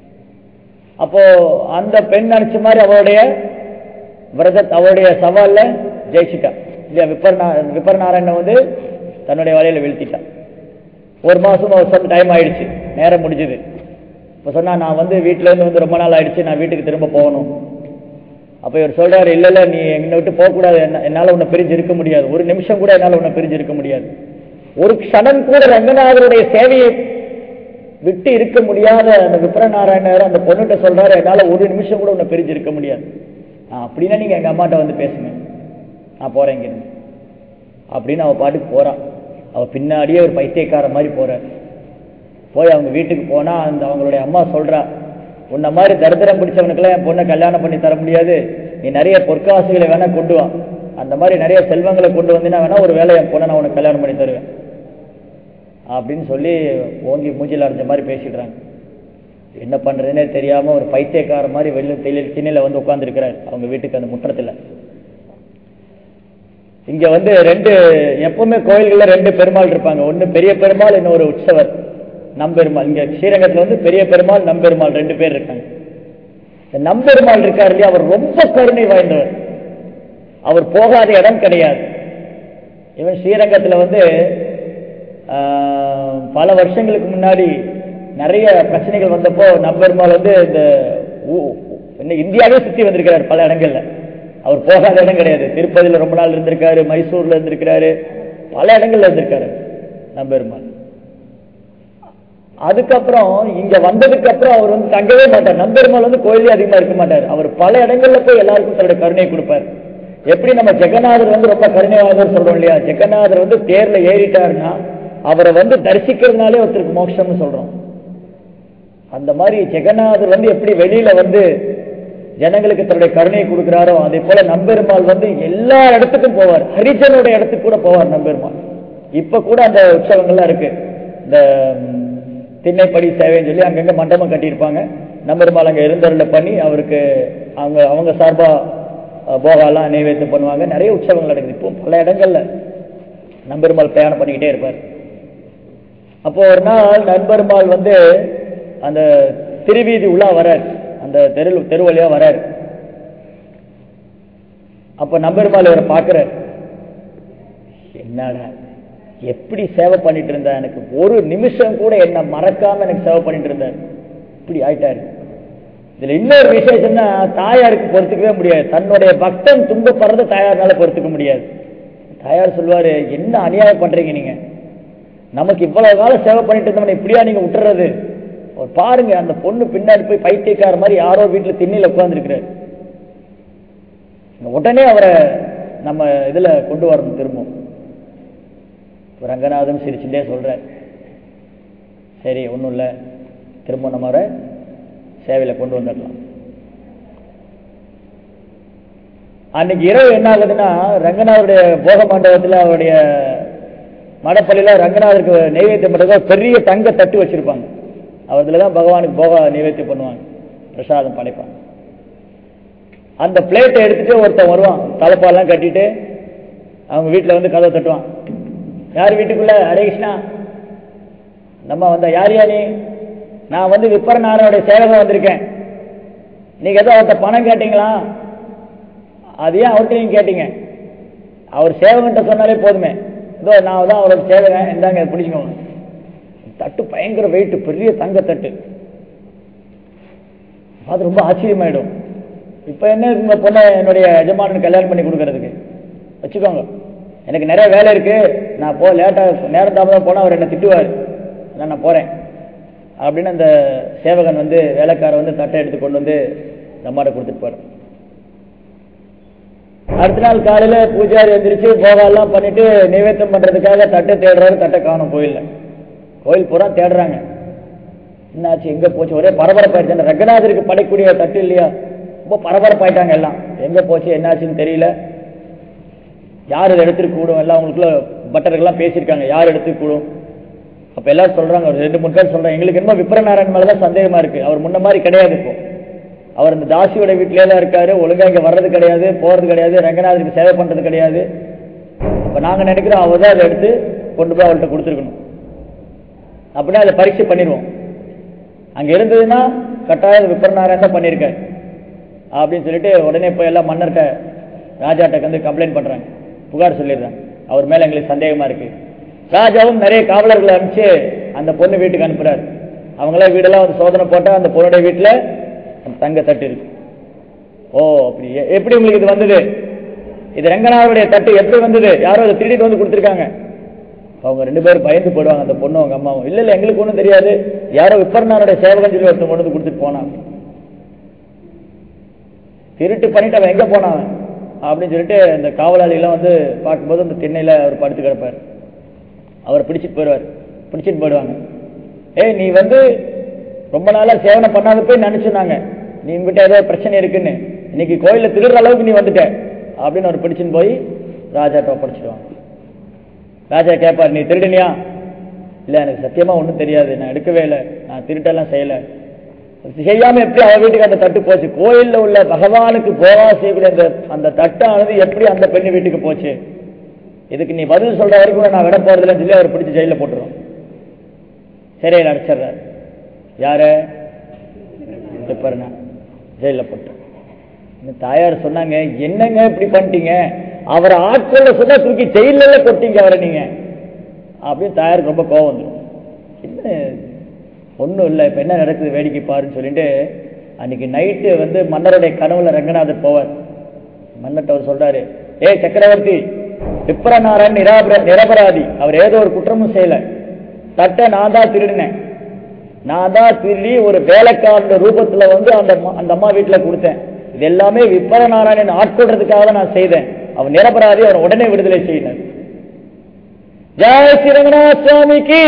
அப்போ அந்த பெண் நினைச்ச மாதிரி அவருடைய விரத அவருடைய சவால்ல ஜெயிச்சிட்டா இல்லையா விப்பர்நா விப்பர்நாராயணன் வந்து தன்னுடைய வலையில வீழ்த்திட்டான் ஒரு மாசம் அவர் சொன்ன டைம் ஆயிடுச்சு நேரம் முடிஞ்சது இப்போ சொன்னா நான் வந்து வீட்டுல இருந்து வந்து ரொம்ப நாள் ஆயிடுச்சு நான் வீட்டுக்கு திரும்ப போகணும் அப்ப இவர் சொல்றாரு இல்ல இல்ல நீ என்னை விட்டு போக கூடாது என்ன- என்னால உன்னை பிரிஞ்சு இருக்க முடியாது ஒரு நிமிஷம் கூட என்னால உன்னை பிரிஞ்சு இருக்க முடியாது ஒரு க்ஷணம் கூட ரங்கநாதருடைய சேவையை விட்டு இருக்க முடியாத அந்த விப்ரநாராயணர் அந்த பொண்ணுகிட்ட சொல்றாரு என்னால ஒரு நிமிஷம் கூட உன்னை பிரிஞ்சு இருக்க முடியாது ஆ, அப்படின்னா நீங்க எங்க அம்மாட்ட வந்து பேசுங்க நான் போறேன் இங்கிருந்து அப்படின்னு அவ பாட்டுக்கு போறான் அவ பின்னாடியே ஒரு பைத்தியக்கார மாதிரி போறார் போய் அவங்க வீட்டுக்கு போனா அந்த அவங்களுடைய அம்மா சொல்றா உன்ன மாதிரி தரித்திரம் பிடிச்சவனுக்கெல்லாம் என் பொண்ணை கல்யாணம் பண்ணி தர முடியாது நீ நிறைய பொற்காசுகளை வேணா கொண்டு வா அந்த மாதிரி நிறைய செல்வங்களை கொண்டு வந்தீங்கன்னா வேணா ஒரு வேலை என் பொண்ணை நான் உனக்கு கல்யாணம் பண்ணி தருவேன் அப்படின்னு சொல்லி ஓங்கி மூஞ்சில் அரைஞ்ச மாதிரி பேசிடுறாங்க என்ன பண்றதுன்னே தெரியாம ஒரு பைத்தியக்கார மாதிரி வெளில தெளி திண்ணையில வந்து உட்கார்ந்துருக்கிறார் அவங்க வீட்டுக்கு அந்த முற்றத்துல இங்க வந்து ரெண்டு எப்பவுமே கோயில்கள்ல ரெண்டு பெருமாள் இருப்பாங்க ஒண்ணு பெரிய பெருமாள் இன்னொரு உற்சவர் நம்பெருமாள் இங்க ஸ்ரீரங்கத்துல வந்து பெரிய பெருமாள் நம்பெருமாள் ரெண்டு பேர் இருக்காங்க இந்த நம்பெருமாள் இருக்காரு இல்லையா அவர் ரொம்ப கருணை வாய்ந்தவர் அவர் போகாத இடம் கிடையாது இவன் ஸ்ரீரங்கத்துல வந்து ஆஹ், பல வருஷங்களுக்கு முன்னாடி நிறைய பிரச்சனைகள் வந்தப்போ நம்பெருமாள் வந்து இந்த ஊ- என்ன இந்தியாவே சுத்தி வந்திருக்கிறார் பல இடங்கள்ல அவர் போகாத இடம் கிடையாது திருப்பதியில ரொம்ப நாள் இருந்திருக்காரு மைசூர்ல இருந்திருக்கிறாரு பல இடங்கள்ல இருந்திருக்காரு நம்பெருமாள் அதுக்கப்புறம் இங்க வந்ததுக்கு அப்புறம் அவர் வந்து தங்கவே மாட்டார் நம்பெருமாள் வந்து கோயிலே அதிகமா இருக்க மாட்டார் அவர் பல இடங்கள்ல போய் எல்லாருக்கும் தன்னுடைய கருணையை கொடுப்பார் எப்படி நம்ம ஜெகநாதர் வந்து ரொம்ப கருணை வாய்ந்தவர் சொல்றோம் இல்லையா ஜெகநாதர் வந்து தேர்ல ஏறிட்டாருன்னா அவரை வந்து தரிசிக்கிறதுனாலே ஒருத்தருக்கு மோட்சம்னு சொல்றோம் அந்த மாதிரி ஜெகநாதர் வந்து எப்படி வெளியில வந்து ஜனங்களுக்கு தன்னுடைய கருணையை கொடுக்கிறாரோ அதே போல நம்பெருமாள் வந்து எல்லா இடத்துக்கும் போவார் ஹரிஜனோட இடத்துக்கு கூட போவார் நம்பெருமாள் இப்ப கூட அந்த உற்சவங்கள்லாம் இருக்கு இந்த ம், திண்ணைப்படி சேவைன்னு சொல்லி அங்கங்க மண்டபம் கட்டியிருப்பாங்க நம்பெருமாள் அங்க இருந்தருள பண்ணி அவருக்கு அவங்க அவங்க சார்பா அஹ், போகாலாம் நைவேத்தியம் பண்ணுவாங்க நிறைய உற்சவங்கள் நடக்குது இப்போ பல இடங்கள்ல நம்பெருமாள் பிரயாணம் பண்ணிக்கிட்டே இருப்பார் அப்போ ஒரு நாள் நண்பெருமாள் வந்து அந்த திருவீதி உலா வரார் அந்த தெரு தெரு வழியா வரார் அப்ப நம்பெருமாள் இவரை பார்க்கிறார் என்னடா எப்படி சேவை பண்ணிட்டு இருந்தா எனக்கு ஒரு நிமிஷம் கூட என்ன மறக்காம எனக்கு சேவை பண்ணிட்டு இருந்தார் இப்படி ஆயிட்டாரு இதுல இன்னொரு விசேஷம்னா தாயாருக்கு பொறுத்துக்கவே முடியாது தன்னுடைய பக்தன் துன்பப்படுறத தாயார்னால பொறுத்துக்க முடியாது தாயார் சொல்லுவாரு என்ன அநியாயம் பண்றீங்க நீங்க நமக்கு இவ்வளவு காலம் சேவை பண்ணிட்டு இருந்தவனை இப்படியா நீங்க விட்டுறது ஒரு பாருங்க அந்த பொண்ணு பின்னாடி போய் பைத்தியக்கார மாதிரி யாரோ வீட்டுல திண்ணில உட்கார்ந்துருக்கிறார் உடனே அவரை நம்ம இதுல கொண்டு வரணும் திரும்பவும் இப்ப ரங்கநாதன் சிரிச்சுட்டே சொல்றார் சரி ஒண்ணும் இல்ல திரும்ப நம்ம அவரை சேவையில கொண்டு வந்துடலாம் அன்னைக்கு இரவு என்ன ஆகுதுன்னா ரங்கநாதருடைய போக மண்டபத்துல அவருடைய மடப்பள்ளியில ரங்கநாதருக்கு நைவேத்தியம் பண்றதுக்கு பெரிய தங்க தட்டு வச்சிருப்பாங்க அவர்துல தான் பகவானுக்கு போக நைவேத்தியம் பண்ணுவாங்க பிரசாதம் படைப்பாங்க அந்த பிளேட்டை எடுத்துட்டு ஒருத்தன் வருவான் தலைப்பாலாம் கட்டிட்டு அவங்க வீட்டுல வந்து கதவை தட்டுவான் யார் வீட்டுக்குள்ள ஹரே கிருஷ்ணா நம்ம வந்த யார் யா நீ நான் வந்து விப்பரநாதனுடைய சேவகம் வந்திருக்கேன் நீங்க ஏதோ அவர்கிட்ட பணம் கேட்டீங்களா அது ஏன் அவர்கிட்ட நீங்க கேட்டீங்க அவர் சேவகன்ட்ட சொன்னாலே போதுமே இதோ நான் தான் அவரோட சேவகன் இந்தாங்க இதை பிடிச்சுக்கோங்க தட்டு பயங்கர வெயிட் பெரிய தங்க தட்டு அது ரொம்ப ஆச்சரியமாயிடும் இப்ப என்ன உங்க பொண்ணை என்னுடைய எஜமானன் கல்யாணம் பண்ணி கொடுக்கறதுக்கு வச்சுக்கோங்க எனக்கு நிறைய வேலை இருக்கு நான் போ லேட்டா நேரம் தாமதம் போனா அவர் என்ன திட்டுவார் அதான் நான் போறேன் அப்படின்னு அந்த சேவகன் வந்து வேலைக்காரர் வந்து தட்டை எடுத்து கொண்டு வந்து இந்த அம்மாட்ட கொடுத்துட்டு போறார் அடுத்த நாள் காலையில பூஜாரி எந்திரிச்சு போகாலாம் பண்ணிட்டு நிவேத்தம் பண்றதுக்காக தட்டை தேடுறாரு தட்டை காணும் கோயில்ல கோயில் பூரா தேடுறாங்க என்னாச்சு எங்க போச்சு ஒரே பரபரப்பாயிடுச்சு அந்த ரங்கநாதருக்கு படைக்கூடிய தட்டு இல்லையா ரொம்ப பரபரப்பாயிட்டாங்க எல்லாம் எங்க போச்சு என்னாச்சுன்னு தெரியல யார் இதை எடுத்துட்டு கூடும் எல்லாம் அவங்களுக்குள்ள பட்டர்கள்லாம் பேசியிருக்காங்க யார் எடுத்துட்டு கூடும் அப்ப எல்லாரும் சொல்றாங்க ஒரு ரெண்டு மூணு பேர் சொல்றாங்க எங்களுக்கு என்னமோ விப்ரநாராயண் மேலதான் சந்தேகமா இருக்கு அவர் முன்ன மாதிரி கிடையாது இப்போ அவர் இந்த தாசியோட வீட்டிலே தான் இருக்காரு ஒழுங்கா இங்க வர்றது கிடையாது போறது கிடையாது ரங்கநாதருக்கு சேவை பண்றது கிடையாது அப்ப நாங்க நினைக்கிறோம் அவர் தான் அதை எடுத்து கொண்டு போய் அவர்கிட்ட கொடுத்துருக்கணும் அப்படின்னா அதை பரீட்சை பண்ணிடுவோம் அங்க இருந்ததுன்னா கட்டாயம் விப்ரநாராயண் தான் பண்ணியிருக்காரு அப்படின்னு சொல்லிட்டு உடனே போய் எல்லாம் மன்னர்கிட்ட ராஜாட்ட வந்து கம்ப்ளைண்ட் பண்றாங்க புகார் சொல்லிடுறாங்க அவர் மேல எங்களுக்கு சந்தேகமா இருக்கு ராஜாவும் நிறைய காவலர்களை அனுப்பிச்சு அந்த பொண்ணு வீட்டுக்கு அனுப்புறாரு அவங்களே வீடெல்லாம் வந்து சோதனை போட்டா அந்த பொண்ணுடைய வீட்டுல அந்த தங்க தட்டு இருக்கு ஓ அப்படி எ- எப்படி உங்களுக்கு இது வந்தது இது ரங்கநாதருடைய தட்டு எப்படி வந்தது யாரோ அதை திருடிட்டு வந்து கொடுத்துருக்காங்க அவங்க ரெண்டு பேரும் பயந்து போடுவாங்க அந்த பொண்ணும் அவங்க அம்மாவும் இல்ல இல்ல எங்களுக்கு ஒண்ணும் தெரியாது யாரோ விப்பர்னாருடைய சேவகன் சொல்லி ஒருத்தன் கொண்டு வந்து கொடுத்துட்டு போனாங்க திருட்டு பண்ணிட்டு அவன் எங்க போனான் அப்படின்னு சொல்லிட்டு இந்த காவலாளி எல்லாம் வந்து பார்க்கும்போது அந்த திண்ணையில அவர் படுத்து கிடப்பார் அவரை பிடிச்சிட்டு போயிடுவார் பிடிச்சிட்டு போயிடுவாங்க ஏய் நீ வந்து ரொம்ப நாளா சேவனை பண்ணாத போய் நினைச்சுனாங்க நீ உங்ககிட்ட ஏதோ பிரச்சனை இருக்குன்னு இன்னைக்கு கோயில்ல திருடுற அளவுக்கு நீ வந்துட்ட அப்படின்னு அவர் பிடிச்சுன்னு போய் ராஜாட்ட ஒப்படைச்சிடுவாங்க ராஜா கேட்பார் நீ திருடுனியா இல்ல எனக்கு சத்தியமா ஒண்ணும் தெரியாது நான் எடுக்கவே இல்லை நான் திருட்டெல்லாம் செய்யல செய்யாம எப்படி அவ வீட்டுக்கு அந்த தட்டு போச்சு கோயில்ல உள்ள பகவானுக்கு போவா செய்யக்கூடிய அந்த அந்த தட்டானது எப்படி அந்த பெண்ணு வீட்டுக்கு போச்சு இதுக்கு நீ பதில் சொல்ற வரைக்கும் நான் விட போறதில்லைன்னு சொல்லி அவர் பிடிச்சி ஜெயில போட்டுருவோம் சிறையில் அடைச்சிடுறாரு யார எப்பர்னா ஜெயில போட்டு இந்த தாயார் சொன்னாங்க என்னங்க இப்படி பண்ணிட்டீங்க அவரை ஆட்கொள்ள சொன்னா தூக்கி ஜெயில கொட்டீங்க அவரை நீங்க அப்படின்னு தாயாருக்கு ரொம்ப கோவம் வந்துடும் என்ன ஒன்றும் இல்லை இப்போ என்ன நடக்குது வேடிக்கை பாருன்னு சொல்லிட்டு அன்னைக்கு நைட்டு வந்து மன்னருடைய கனவுல ரங்கநாதர் போவார் மன்னர்கிட்ட அவர் சொல்றாரு ஏய் சக்கரவர்த்தி விப்ரநாராயண் நிராபர நிரபராதி அவர் ஏதோ ஒரு குற்றமும் செய்யல தட்டை நான் தான் திருடினேன் நான் தான் திருடி ஒரு வேலைக்காரன் ரூபத்துல வந்து அந்த அம்மா- அந்த அம்மா வீட்டுல கொடுத்தேன் இது எல்லாமே விப்ரநாராயணன் ஆட்கொள்றதுக்காக தான் நான் செய்தேன் அவன் நிரபராதி அவன் உடனே விடுதலை செய்யினார் ஜெய் ஸ்ரீ ரங்கநாத சுவாமிக்கு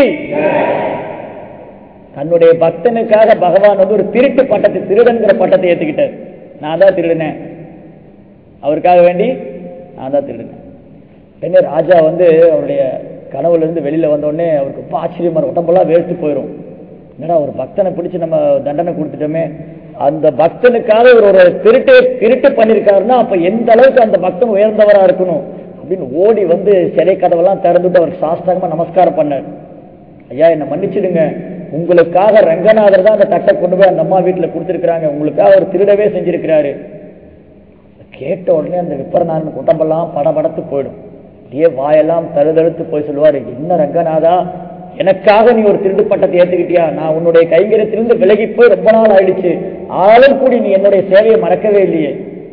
தன்னுடைய பக்தனுக்காக பகவான் வந்து ஒரு திருட்டு பட்டத்தை திருடன்கிற பட்டத்தை ஏத்துக்கிட்டார் நான் தான் திருடினேன் அவருக்காக வேண்டி நான் தான் திருடினேன் உடனே ராஜா வந்து அவருடைய கனவுல இருந்து வெளியில வந்த உடனே அவருக்கு ரொம்ப ஆச்சரியமா இருக்கும். உடம்பெல்லாம் வேர்த்து போயிடும் என்னடா ஒரு பக்தனை பிடிச்சு நம்ம தண்டனை கொடுத்துட்டோமே அந்த பக்தனுக்காக ஒரு ஒரு திருட்டு திருட்டு பண்ணிருக்காருன்னா அப்ப எந்த அளவுக்கு அந்த பக்தன் உயர்ந்தவரா இருக்கணும் அப்படின்னு ஓடி வந்து சிறை கதவெல்லாம் திறந்துட்டு அவருக்கு சாஸ்திரமா நமஸ்காரம் பண்ணார் ஐயா என்னை மன்னிச்சிடுங்க உங்களுக்காக ரங்கநாதர் தான் அந்த தட்டை கொண்டு போய் அந்த அம்மா வீட்டுல கொடுத்துருக்காங்க உங்களுக்காக அவர் திருடவே செஞ்சிருக்கிறாரு கேட்ட உடனே அந்த விப்பரநாதன் உடம்பெல்லாம் படபடத்து போயிடும் அப்படியே வாயெல்லாம் தழுதழுத்து போய் சொல்லுவாரு என்ன ரங்கநாதா எனக்காக நீ ஒரு திருட்டு பட்டத்தை ஏத்துக்கிட்டியா நான் உன்னுடைய கைங்கரியத்திலிருந்து விலகி போய் ரொம்ப நாள் ஆயிடுச்சு ஆளும் கூடி நீ என்னுடைய சேவையை மறக்கவே இல்லையே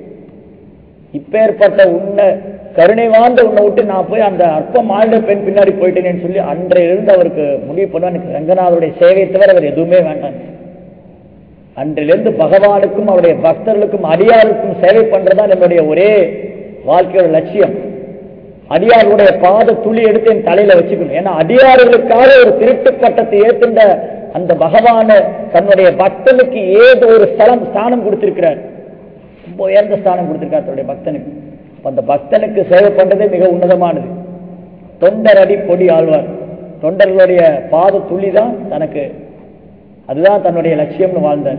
இப்பேற்பட்ட உன்னை கருணை வாழ்ந்த உன்னை விட்டு நான் போய் அந்த அற்ப மாநில பெண் பின்னாடி போயிட்டேனேன்னு சொல்லி அன்றையிலிருந்து அவருக்கு முடிவு பண்ணுவா எனக்கு ரங்கநாதருடைய சேவையை தவிர அவர் எதுவுமே வேண்டாம் அன்றிலிருந்து பகவானுக்கும் அவருடைய பக்தர்களுக்கும் அடியாருக்கும் சேவை பண்றதுதான் என்னுடைய ஒரே வாழ்க்கையோட லட்சியம் அடியார்களுடைய பாத துளி எடுத்து என் தலையில வச்சுக்கணும் ஏன்னா அடியார்களுக்காக ஒரு திருட்டு பட்டத்தை ஏத்துண்ட அந்த பகவான தன்னுடைய பக்தனுக்கு ஏதோ ஒரு ஸ்தலம் ஸ்தானம் கொடுத்திருக்கிறார் ரொம்ப உயர்ந்த ஸ்தானம் கொடுத்திருக்கார் தன்னுடைய பக்தனுக்கு அப்ப அந்த பக்தனுக்கு சேவை பண்றதே மிக உன்னதமானது தொண்டர் அடி பொடி ஆழ்வார் தொண்டர்களுடைய பாத துளி தான் தனக்கு அதுதான் தன்னுடைய லட்சியம்னு வாழ்ந்தார்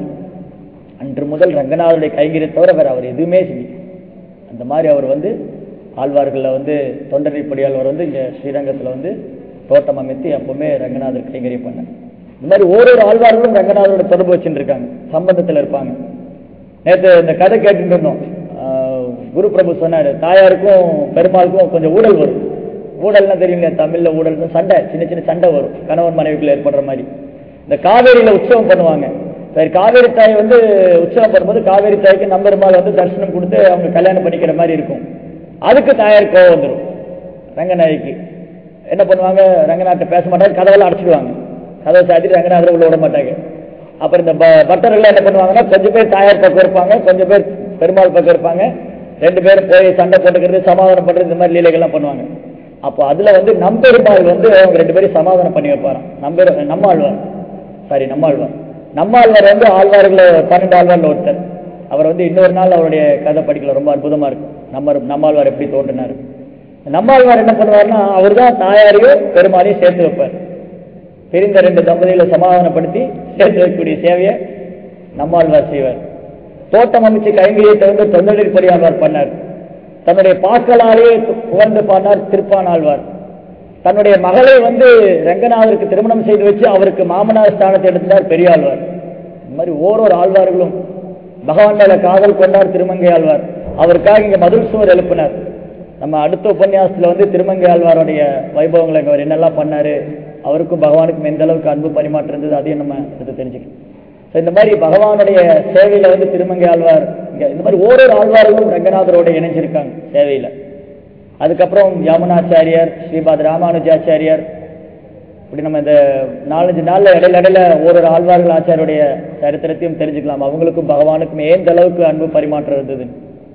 அன்று முதல் ரங்கநாதருடைய கைங்கரை தவிர வேற அவர் எதுவுமே செய்யல அந்த மாதிரி அவர் வந்து ஆழ்வார்களில் வந்து தொண்டரை பொடியாழ்வார் வந்து இங்க ஸ்ரீரங்கத்துல வந்து தோட்டம் அமைத்து எப்பவுமே ரங்கநாதர் கைங்கரியம் பண்ணார் இந்த மாதிரி ஓரொரு ஆழ்வார்களும் ரங்கநாதரோட தொடர்பு வச்சுட்டு இருக்காங்க சம்பந்தத்துல இருப்பாங்க நேற்று இந்த கதை கேட்டுட்டு இருந்தோம் ஆஹ் குரு பிரபு சொன்னாரு தாயாருக்கும் பெருமாளுக்கும் கொஞ்சம் ஊழல் வரும் ஊழல்னா தெரியுங்க தமிழ்ல ஊழல் சண்டை சின்ன சின்ன சண்டை வரும் கணவன் மனைவிக்குள்ள ஏற்படுற மாதிரி இந்த காவேரியில உற்சவம் பண்ணுவாங்க சரி காவேரி தாய் வந்து உற்சவம் பண்ணும்போது காவேரி தாய்க்கு நம்பெருமாள் வந்து தரிசனம் கொடுத்து அவங்க கல்யாணம் பண்ணிக்கிற மாதிரி இருக்கும் அதுக்கு தாயார் கோவம் வந்துடும் ரங்கநாயகி என்ன பண்ணுவாங்க ரங்கநாட்டை பேச மாட்டாங்க கதவெல்லாம் அடைச்சிடுவாங்க கதவை சாத்திட்டு ரங்கநாதரை உள்ள விட மாட்டாங்க அப்புறம் இந்த ப- பக்தர்கள் என்ன பண்ணுவாங்கன்னா கொஞ்சம் பேர் தாயார் பக்கம் இருப்பாங்க கொஞ்சம் பேர் பெருமாள் பக்கம் இருப்பாங்க ரெண்டு பேரும் போய் சண்டை போட்டுக்கிறது சமாதானம் பண்றது இந்த மாதிரி லீலைகள்லாம் பண்ணுவாங்க அப்போ அதுல வந்து நம்பெருமாள் வந்து அவங்க ரெண்டு பேரும் சமாதானம் பண்ணி வைப்பாராம் நம்பெரு நம்மாழ்வார் சாரி நம்மாழ்வார் நம்மாழ்வார் வந்து ஆழ்வார்கள் பன்னெண்டு ஆழ்வார்ல ஒருத்தர் அவர் வந்து இன்னொரு நாள் அவருடைய கதை படிக்கல ரொம்ப அற்புதமா இருக்கும் நம்ம நம்மாழ்வார் எப்படி தோன்றினார் நம்மாழ்வார் என்ன பண்ணுவார்னா அவர் தான் தாயாரையும் பெருமாளையும் சேர்த்து வைப்பார் பிரிந்த ரெண்டு தம்பதிகளை சமாதானப்படுத்தி சேர்த்து வைக்கக்கூடிய சேவையை நம்மாழ்வார் செய்வார் தோட்டம் அமைச்சு கைங்கரியத்தை வந்து தொண்டரில் பொறியாழ்வார் பண்ணார் தன்னுடைய பாக்களாலே புகழ்ந்து பாடினார் திருப்பானாழ்வார் தன்னுடைய மகளை வந்து ரங்கநாதருக்கு திருமணம் செய்து வச்சு அவருக்கு மாமனார் ஸ்தானத்தை எடுத்தார் பெரியாழ்வார் இந்த மாதிரி ஓரொரு ஆழ்வார்களும் பகவான் மேல காதல் கொண்டார் திருமங்கை ஆழ்வார் அவருக்காக இங்க மதுள் சுவர் எழுப்பினார் நம்ம அடுத்த உபன்யாசத்துல வந்து திருமங்கை ஆழ்வாருடைய வைபவங்களை அவர் என்னெல்லாம் பண்ணாரு அவருக்கும் பகவானுக்கும் எந்த அளவுக்கு அன்பு பரிமாற்றம் இருந்தது அதையும் நம்ம எடுத்து தெரிஞ்சுக்கணும் So, இந்த மாதிரி பகவானுடைய சேவையில வந்து திருமங்கை ஆழ்வார் இங்க இந்த மாதிரி ஓரொரு ஆழ்வார்களும் ரங்கநாதரோட இணைஞ்சிருக்காங்க சேவையில அதுக்கப்புறம் யாமுனாச்சாரியார் ஸ்ரீபாத் ராமானுஜாச்சாரியார் இப்படி நம்ம இந்த நாலஞ்சு நாள்ல இடையில இடையில ஓரொரு ஆழ்வார்கள் ஆச்சாரியுடைய சரித்திரத்தையும் தெரிஞ்சுக்கலாம் அவங்களுக்கும் பகவானுக்கும் எந்த அளவுக்கு அன்பு பரிமாற்றம் இருந்தது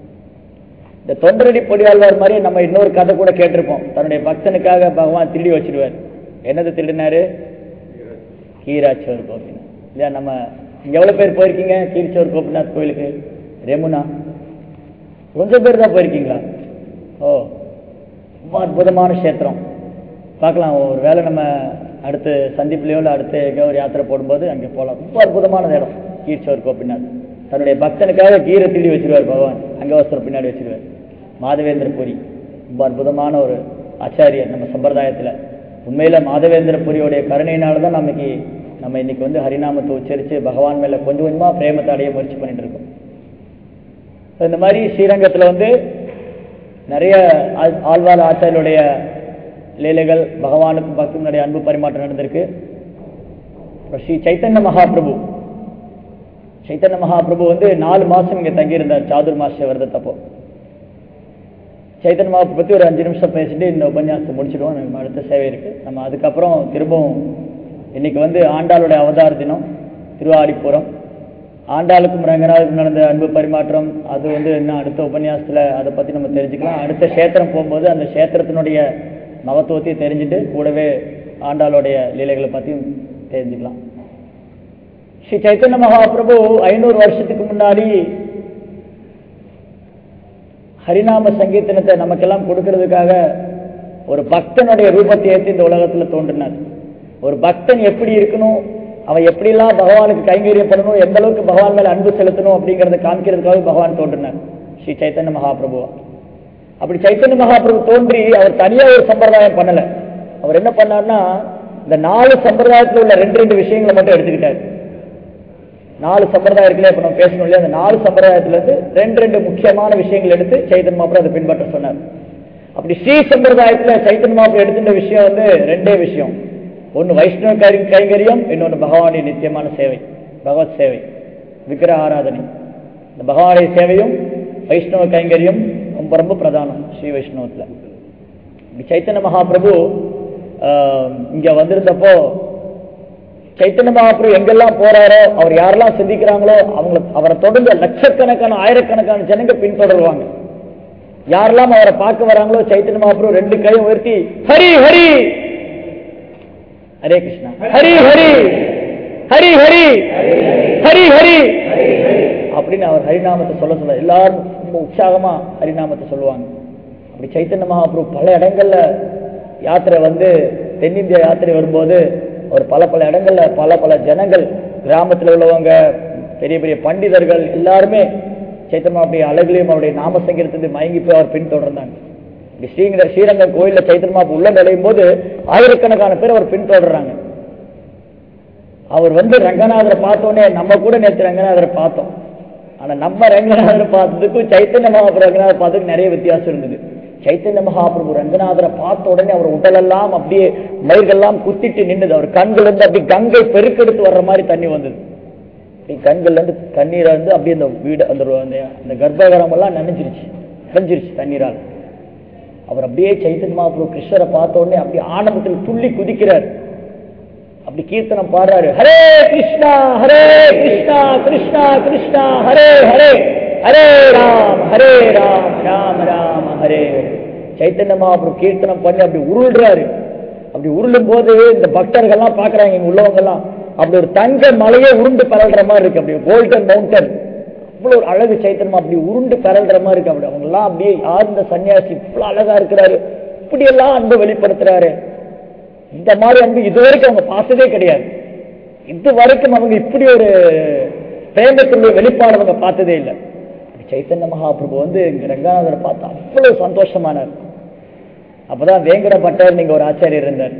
இந்த தொண்டரடி பொடியாழ்வார் மாதிரி நம்ம இன்னொரு கதை கூட கேட்டிருப்போம் தன்னுடைய பக்தனுக்காக பகவான் திருடி வச்சிருவார் என்னது திருடினாரு கீராச்சோர் கோபிநாத் இல்லையா நம்ம இங்க எவ்வளவு பேர் போயிருக்கீங்க கீர்ச்சோர் கோபிநாத் கோயிலுக்கு ரெமுனா கொஞ்சம் பேர் தான் போயிருக்கீங்களா ஓ ரொம்ப அற்புதமான க்ஷேத்திரம் பார்க்கலாம் ஒரு வேளை நம்ம அடுத்த சந்திப்புலையோ இல்லை அடுத்த எங்கேயோ ஒரு யாத்திரை போடும்போது அங்கே போகலாம் ரொம்ப அற்புதமான இடம் கீழ்ச்சோர் கோபிநாத் தன்னுடைய பக்தனுக்காக கீரை திருடி வச்சிருவார் பகவான் அங்கவஸ்திரம் பின்னாடி வச்சிருவார் மாதவேந்திர புரி ரொம்ப அற்புதமான ஒரு ஆச்சாரியர் நம்ம சம்பிரதாயத்தில் உண்மையில மாதவேந்திர புரியோடைய கருணையினால தான் நமக்கு நம்ம இன்னைக்கு வந்து ஹரிநாமத்தை உச்சரித்து பகவான் மேல கொஞ்சம் கொஞ்சமா பிரேமத்தை அடைய முயற்சி பண்ணிட்டு இருக்கோம் So, இந்த மாதிரி ஸ்ரீரங்கத்தில் வந்து நிறைய ஆள்- ஆழ்வார் ஆச்சாரியருடைய லீலைகள் பகவானுக்கும் பக்தனுடைய அன்பு பரிமாற்றம் நடந்திருக்கு அப்புறம் ஸ்ரீ சைத்தன்ய மகாபிரபு சைத்தன்ய மகாபிரபு வந்து நாலு மாசம் இங்க தங்கியிருந்தார் சாதுர் மாச விரதத்தப்போ சைத்தன்ய மகாபிரபு பத்தி ஒரு அஞ்சு நிமிஷம் பேசிட்டு இந்த உபன்யாசத்தை முடிச்சிடுவோம் நம்ம அடுத்த சேவை இருக்கு நம்ம அதுக்கப்புறம் திரும்பவும் இன்னைக்கு வந்து ஆண்டாளுடைய அவதார தினம் திருவாடிப்புறம் ஆண்டாளுக்கும் ரங்கநாதருக்கும் நடந்த அன்பு பரிமாற்றம் அது வந்து இன்னும் அடுத்த உபன்யாசத்துல அதை பத்தி நம்ம தெரிஞ்சுக்கலாம் அடுத்த கஷேத்திரம் போகும்போது அந்த கஷேத்திரத்தினுடைய மகத்துவத்தையும் தெரிஞ்சுட்டு கூடவே ஆண்டாளுடைய லீலைகளை பத்தியும் தெரிஞ்சுக்கலாம் ஸ்ரீ சைத்தன்ய மகாபிரபு ஐநூறு வருஷத்துக்கு முன்னாடி ஹரிநாம சங்கீர்த்தனத்தை நமக்கெல்லாம் கொடுக்கறதுக்காக ஒரு பக்தனுடைய ரூபத்தை ஏற்றி இந்த உலகத்துல தோன்றினார் ஒரு பக்தன் எப்படி இருக்கணும் அவன் எப்படிலாம் பகவானுக்கு கைங்கரியம் பண்ணணும் எந்த அளவுக்கு பகவான் மேல அன்பு செலுத்தணும் அப்படிங்கறத காமிக்கிறதுக்காக பகவான் தோன்றினார் ஸ்ரீ சைத்தன்ய மகாபிரபுவா அப்படி சைத்தன்ய மகாபிரபு தோன்றி அவர் தனியா ஒரு சம்பிரதாயம் பண்ணல அவர் என்ன பண்ணார்னா இந்த நாலு சம்பிரதாயத்துல உள்ள ரெண்டு ரெண்டு விஷயங்களை மட்டும் எடுத்துக்கிட்டார் நாலு சம்பிரதாயம் இருக்குல்ல இப்ப நம்ம பேசணும் இல்லையா அந்த நாலு சம்பிரதாயத்துல இருந்து ரெண்டு ரெண்டு முக்கியமான விஷயங்கள் எடுத்து சைத்தன்ய மாப்பிரம் அதை பின்பற்ற சொன்னார் அப்படி ஸ்ரீ சம்பிரதாயத்துல சைத்தன்ய மாப்பிரம் எடுத்துட்ட விஷயம் வந்து ரெண்டே விஷயம் ஒன்னு வைஷ்ணவ கை- கைங்கரியம் இன்னொன்னு பகவானுடைய நித்தியமான சேவை பகவத் சேவை விக்கிரக ஆராதனை இந்த பகவானுடைய சேவையும் வைஷ்ணவ கைங்கரியம் ரொம்ப ரொம்ப பிரதானம் ஸ்ரீ வைஷ்ணவத்துல இப்படி சைத்தன்ய மகாபிரபு ஆஹ், இங்க வந்திருந்தப்போ சைத்தன்ய மகாபிரபு எங்கெல்லாம் போறாரோ அவர் யாரெல்லாம் சிந்திக்கிறாங்களோ அவங்கள அவரை தொடர்ந்து லட்சக்கணக்கான ஆயிரக்கணக்கான ஜனங்க பின்தொடருவாங்க யாரெல்லாம் அவரை பார்க்க வராங்களோ சைத்தன்ய மகாபிரபு ரெண்டு கையும் உயர்த்தி ஹரி ஹரி ஹரே கிருஷ்ணா ஹரி ஹரி ஹரி ஹரி ஹரி ஹரி அப்படின்னு அவர் ஹரிநாமத்தை சொல்ல சொல்ல எல்லாரும் ரொம்ப உற்சாகமா ஹரிநாமத்தை சொல்லுவாங்க அப்படி சைத்தன்ய மகாபிரபு பல இடங்கள்ல யாத்திரை வந்து தென்னிந்திய யாத்திரை வரும்போது அவர் பல பல இடங்கள்ல பல பல ஜனங்கள் கிராமத்துல உள்ளவங்க பெரிய பெரிய பண்டிதர்கள் எல்லாருமே சைத்தன்ய மகாபிரபு அழகுலையும் அவருடைய நாம சங்கீதத்துக்கு மயங்கி போய் அவர் பின்தொடர்ந்தாங்க இப்படி ஸ்ரீங்க ஸ்ரீரங்கம் கோயில்ல சைத்தன்ய மகாபிரபு உள்ள நுழையும் போது ஆயிரக்கணக்கான பேர் அவர் பின்தொடர்றாங்க அவர் வந்து ரங்கநாதரை பார்த்தோன்னே நம்ம கூட நேற்று ரங்கநாதரை பார்த்தோம் ஆனா நம்ம ரங்கநாதரை பார்த்ததுக்கும் சைத்தன்ய மகாபிரபு ரங்கநாதர் பார்த்ததுக்கு நிறைய வித்தியாசம் இருந்தது சைத்தன்ய மகாபிரபு ரங்கநாதரை பார்த்த உடனே அவர் உடலெல்லாம் அப்படியே மயிர்கள்லாம் குத்திட்டு நின்னுது அவர் கண்கள் இருந்து அப்படி கங்கை பெருக்கெடுத்து வர்ற மாதிரி தண்ணி வந்தது அப்படி கண்கள்ல இருந்து தண்ணீரை வந்து அப்படியே அந்த வீடு அந்த ரோ- அந்த- அந்த கர்ப்பகரம் எல்லாம் நனைஞ்சிருச்சு நனைஞ்சிருச்சு தண்ணீரால் அவர் அப்படியே சைத்தன்ய மகாபிரபு கிருஷ்ணரை பார்த்த உடனே அப்படியே ஆனந்தத்தில் துள்ளி குதிக்கிறார் அப்படி கீர்த்தனம் பாடுறாரு ஹரே கிருஷ்ணா ஹரே கிருஷ்ணா கிருஷ்ணா கிருஷ்ணா ஹரே ஹரே ஹரே ராம் ஹரே ராம் ராம் ராம் ஹரே ஹரே. சைத்தன்ய மகாபிரபு கீர்த்தனம் பண்ணி அப்படி உருள்றாரு அப்படி உருளும் போது இந்த பக்தர்கள்லாம் பாக்குறாங்க இங்க உள்ளவங்க எல்லாம் அப்படி ஒரு தங்க மலையே உருண்டு பரல்ற மாதிரி இருக்கு அப்படி கோல்டன் மவுண்டன் அவ்வளவு ஒரு அழகு சைத்தன்யம் அப்படி உருண்டு பரல்ற மாதிரி இருக்கு அப்படி அவங்க எல்லாம் அப்படியே ஆழ்ந்த சன்னியாசி இவ்வளவு அழகா இருக்கிறாரு இப்படி எல்லாம் அன்பு வெளிப்படுத்துறாரு இந்த மாதிரி அன்பு இதுவரைக்கும் அவங்க பார்த்ததே கிடையாது இது வரைக்கும் அவங்க இப்படி ஒரு பிரேமத்தினுடைய வெளிப்பாடு அவங்க பார்த்ததே இல்லை சைத்தன்ய மகாபிரபு வந்து இங்க ரங்கநாதரை பார்த்து அவ்வளவு சந்தோஷமானார் அப்பதான் வேங்கட பட்டர் நீங்க ஒரு ஆச்சாரியர் இருந்தார்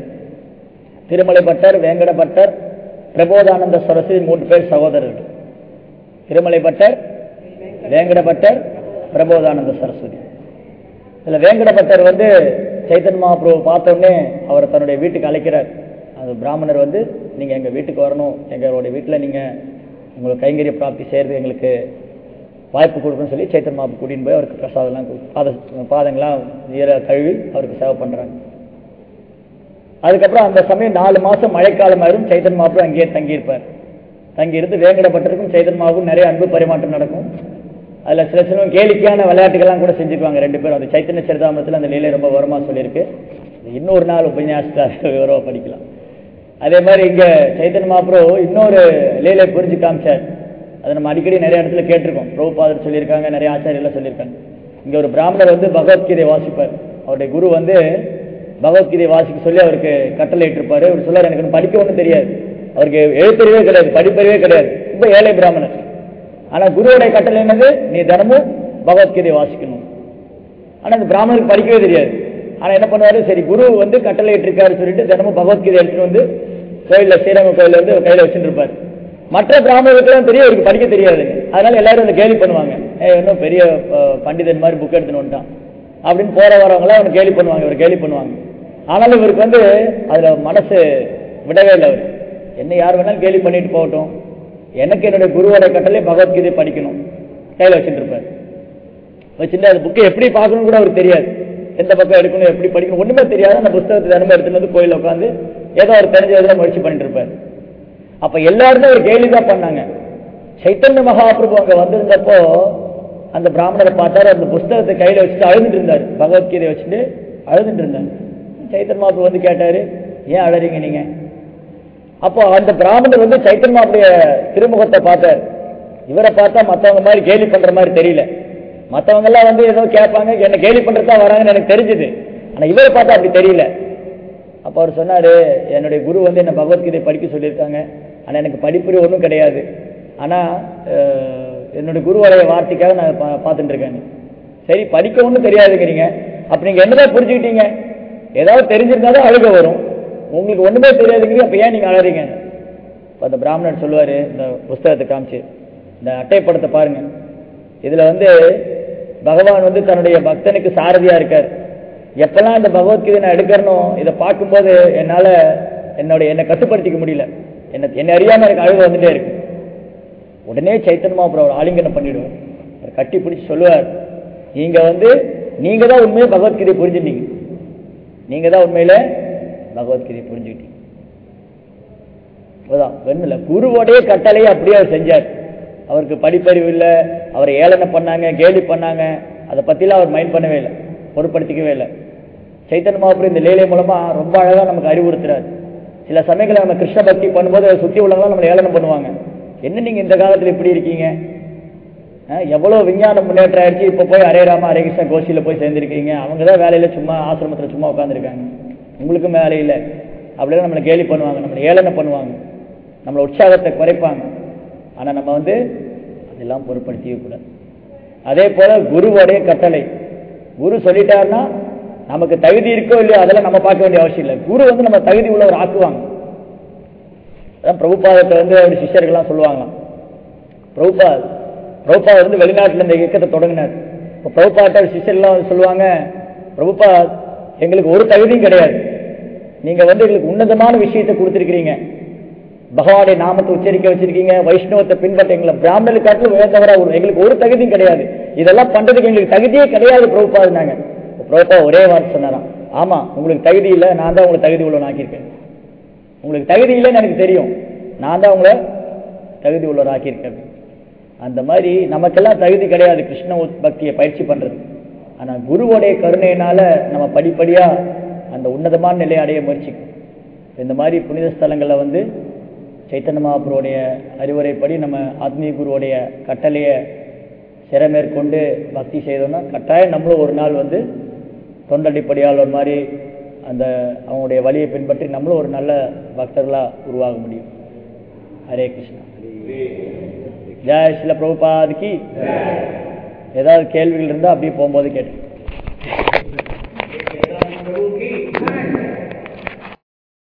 திருமலை பட்டர் வேங்கட பட்டர் பிரபோதானந்த சரஸ்வதி மூன்று பேர் சகோதரர்கள் திருமலை பட்டர் வேங்கட பட்டர் பிரபோதானந்த சரஸ்வதி இதுல வேங்கட பட்டர் வந்து சைத்தன்ய மகாபிரபு பார்த்த உடனே அவர் தன்னுடைய வீட்டுக்கு அழைக்கிறார் அது பிராமணர் வந்து நீங்க எங்க வீட்டுக்கு வரணும் எங்களுடைய வீட்டுல நீங்க உங்களுக்கு கைங்கரிய பிராப்தி செய்யறது எங்களுக்கு வாய்ப்பு கொடுக்கணும்னு சொல்லி சைத்தன்ய மகாபு கூட்டின்னு போய் அவருக்கு பிரசாதம்லாம் கொடு- பாத பாதங்கள்லாம் ஈர கழுவி அவருக்கு சேவை பண்றாங்க அதுக்கப்புறம் அந்த சமயம் நாலு மாசம் மழைக்காலம் ஆயிரும் சைத்தன்ய மகாபு அங்கேயே தங்கியிருப்பார் தங்கியிருந்து வேங்கடப்பட்டிருக்கும் சைத்தன்ய மகாபு நிறைய அன்பு பரிமாற்றம் நடக்கும் அதுல சில சில கேலிக்கையான விளையாட்டுகள்லாம் கூட செஞ்சுக்குவாங்க ரெண்டு பேரும் அது சைத்தன்ய சரிதாமத்தில் அந்த லீலை ரொம்ப விவரமா சொல்லியிருக்கு இது இன்னொரு நாள் உபன்யாசத்தை விவரமா படிக்கலாம் அதே மாதிரி இங்க சைத்தன்ய மகாபிரபு இன்னொரு லீலை புரிஞ்சு காமிச்சார் அதை நம்ம அடிக்கடி நிறைய இடத்துல கேட்டிருக்கோம் பிரபுபாதர் சொல்லியிருக்காங்க நிறைய ஆச்சாரியெல்லாம் சொல்லியிருக்காங்க இங்க ஒரு பிராமணர் வந்து பகவத்கீதை வாசிப்பார் அவருடைய குரு வந்து பகவத்கீதை வாசிக்க சொல்லி அவருக்கு கட்டளை இட்டிருப்பாரு அவர் சொல்லார் எனக்கு ஒண்ணும் படிக்க ஒன்றும் தெரியாது அவருக்கு எழுத்தறிவே கிடையாது படிப்பறிவே கிடையாது ரொம்ப ஏழை பிராமணர் ஆனா குருவுடைய கட்டளை என்னது நீ தினமும் பகவத்கீதை வாசிக்கணும் ஆனா அந்த பிராமணருக்கு படிக்கவே தெரியாது ஆனா என்ன பண்ணுவாரு சரி குரு வந்து கட்டளை இட்டிருக்காரு சொல்லிட்டு தினமும் பகவத்கீதை எடுத்துட்டு வந்து கோயில்ல ஸ்ரீரங்க கோயில்ல வந்து கையில வச்சுட்டு இருப்பாரு மற்ற பிராமணர்களுக்கெல்லாம் தெரியும் அவருக்கு படிக்க தெரியாது அதனால எல்லாரும் வந்து கேலி பண்ணுவாங்க ஏ இன்னும் பெரிய அஹ், பண்டிதன் மாதிரி புக் எடுத்துன்னு வந்துட்டான் அப்படின்னு போற வரவங்களாம் அவனை கேலி பண்ணுவாங்க இவர் கேலி பண்ணுவாங்க ஆனாலும் இவருக்கு வந்து அதுல மனசு விடவே இல்லை அவர் என்ன யார் வேணாலும் கேலி பண்ணிட்டு போகட்டும் எனக்கு என்னுடைய குருவோட கட்டளை பகவத்கீதை படிக்கணும் கையில வச்சுட்டு இருப்பாரு வச்சுட்டு அந்த புக்கை எப்படி பார்க்கணும் கூட அவருக்கு தெரியாது எந்த பக்கம் எடுக்கணும் எப்படி படிக்கணும் ஒண்ணுமே தெரியாது அந்த புஸ்தகத்தை தினமும் எடுத்துட்டு வந்து கோயில்ல உட்காந்து ஏதோ ஒரு தெரிஞ்ச இதில் முயற்சி பண்ணிட்டு இருப்பாரு அப்ப எல்லாருமே ஒரு கேள்வி தான் பண்ணாங்க சைத்தன்ய மகாபிரபு அங்க வந்திருந்தப்போ அந்த பிராமணரை பார்த்தாரு அந்த புஸ்தகத்தை கையில வச்சுட்டு அழுதுட்டு இருந்தாரு பகவத்கீதை வச்சுட்டு அழுதுட்டு இருந்தாரு சைத்தன்ய மகாபிரபு வந்து கேட்டாரு ஏன் அழறீங்க நீங்க அப்போ அந்த பிராமணர் வந்து சைத்தன்ய மகாபுடைய திருமுகத்தை பார்த்தார் இவரை பார்த்தா மத்தவங்க மாதிரி கேலி பண்ற மாதிரி தெரியல மத்தவங்க எல்லாம் வந்து ஏதோ கேட்பாங்க என்ன கேலி பண்றதா வராங்கன்னு எனக்கு தெரிஞ்சது ஆனா இவரை பார்த்தா அப்படி தெரியல அப்ப அவர் சொன்னாரு என்னுடைய குரு வந்து என்ன பகவத்கீதை படிக்க சொல்லியிருக்காங்க ஆனா எனக்கு படிப்பறிவு ஒன்றும் கிடையாது ஆனா அஹ், என்னுடைய குருவோடைய வார்த்தைக்காக நான் பா- பார்த்துட்டு இருக்கேன் சரி படிக்க ஒன்றும் தெரியாதுங்கிறீங்க அப்ப நீங்க என்னதான் புரிஞ்சுக்கிட்டீங்க ஏதாவது தெரிஞ்சிருந்தாதான் அழுக வரும் உங்களுக்கு ஒண்ணுமே தெரியாதுங்கிறீங்க அப்ப ஏன் நீங்க அழறீங்க இப்ப அந்த பிராமணன் சொல்லுவாரு இந்த புஸ்தகத்தை காமிச்சு இந்த அட்டைப்படத்தை பாருங்க இதுல வந்து பகவான் வந்து தன்னுடைய பக்தனுக்கு சாரதியா இருக்கார் எப்பெல்லாம் இந்த பகவத்கீதை நான் எடுக்கிறனோ இதை பார்க்கும்போது என்னால என்னோட என்னை கட்டுப்படுத்திக்க முடியல என்ன என்னை அறியாம எனக்கு அழுக வந்துட்டே இருக்கு உடனே சைத்தன்மா அப்புறம் அவர் ஆலிங்கனம் பண்ணிடுவார் அவர் கட்டி பிடிச்சு சொல்லுவார் நீங்க வந்து நீங்க தான் உண்மையை பகவத்கீதை புரிஞ்சுட்டீங்க நீங்க தான் உண்மையில பகவத்கீதை புரிஞ்சுக்கிட்டீங்க அதான் வெண்ணில குருவோடைய கட்டளையை அப்படியே அவர் செஞ்சார் அவருக்கு படிப்பறிவு இல்லை அவரை ஏளனை பண்ணாங்க கேலி பண்ணாங்க அதை பத்திலாம் அவர் மைண்ட் பண்ணவே இல்லை பொருட்படுத்திக்கவே இல்லை சைத்தன்ய மகாபுரம் இந்த லீலை மூலமா ரொம்ப அழகா நமக்கு அறிவுறுத்துறாரு சில சமயங்களில் நம்ம கிருஷ்ண பக்தி பண்ணும்போது அதை சுத்தி உள்ளவங்களாம் நம்மளை ஏளனம் பண்ணுவாங்க என்ன நீங்க இந்த காலத்துல இப்படி இருக்கீங்க அஹ், எவ்வளவு விஞ்ஞானம் முன்னேற்றம் ஆயிடுச்சு இப்ப போய் ஹரே ராம ஹரே கிருஷ்ணா கோஷியில போய் சேர்ந்திருக்கீங்க அவங்க தான் வேலையில சும்மா ஆசிரமத்துல சும்மா உட்காந்துருக்காங்க உங்களுக்கும் வேலை இல்லை அப்படிலாம் நம்மளை கேலி பண்ணுவாங்க நம்மளை ஏளனை பண்ணுவாங்க நம்மளை உற்சாகத்தை குறைப்பாங்க ஆனா நம்ம வந்து அதெல்லாம் பொருட்படுத்தியே கூடாது அதே போல குருவோடைய கட்டளை குரு சொல்லிட்டாருன்னா நமக்கு தகுதி இருக்கோ இல்லையோ அதெல்லாம் நம்ம பார்க்க வேண்டிய அவசியம் இல்லை குரு வந்து நம்ம தகுதி உள்ளவர் ஆக்குவாங்க அதான் பிரபுபாதத்தை வந்து அவர் சிஷ்யர்கள்லாம் சொல்லுவாங்களாம் பிரபுபாத் பிரபுபாத் வந்து வெளிநாட்டுல இந்த இயக்கத்தை தொடங்கினார் இப்போ பிரபுபாட்ட சிஷ்யர்லாம் வந்து சொல்லுவாங்க பிரபுபாத் எங்களுக்கு ஒரு தகுதியும் கிடையாது நீங்க வந்து எங்களுக்கு உன்னதமான விஷயத்தை கொடுத்துருக்கிறீங்க பகவானுடைய நாமத்தை உச்சரிக்க வச்சிருக்கீங்க வைஷ்ணவத்தை பின்பற்ற எங்களை பிராமணர்கள் காட்டிலும் உயர்ந்தவரா ஒரு எங்களுக்கு ஒரு தகுதியும் கிடையாது இதெல்லாம் பண்றதுக்கு எங்களுக்கு தகுதியே கிடையாது பிரபுபாதுனாங்க பிரபுபா ஒரே வார்த்தை சொன்னாராம் ஆமா உங்களுக்கு தகுதி இல்லை நான் தான் உங்களுக்கு தகுதி உள்ளவன் ஆக்கியிருக்கேன் உங்களுக்கு தகுதி இல்லைன்னு எனக்கு தெரியும் நான் தான் உங்களை தகுதி உள்ளவர் ஆக்கியிருக்கேன் அந்த மாதிரி நமக்கெல்லாம் தகுதி கிடையாது கிருஷ்ண உத் பக்தியை பயிற்சி பண்றது ஆனா குருவோடைய கருணையினால நம்ம படிப்படியா அந்த உன்னதமான நிலையை அடைய முயற்சிக்கும் இந்த மாதிரி புனித ஸ்தலங்கள்ல வந்து சைத்தன்ய மகாபுருடைய அறிவுரைப்படி நம்ம ஆத்மீக குருவோடைய கட்டளையை சிறமேற்கொண்டு பக்தி செய்தோம்னா கட்டாயம் நம்மளும் ஒரு நாள் வந்து தொண்டடிப்படியாளர் மாதிரி அந்த அவங்களுடைய வழியை பின்பற்றி நம்மளும் ஒரு நல்ல பக்தர்களா உருவாக முடியும் ஹரே கிருஷ்ணா ஜெய் சில பிரபுபாதிக்கு ஏதாவது கேள்விகள் இருந்தால் அப்படியே போகும்போது கேட்டு प्रभु की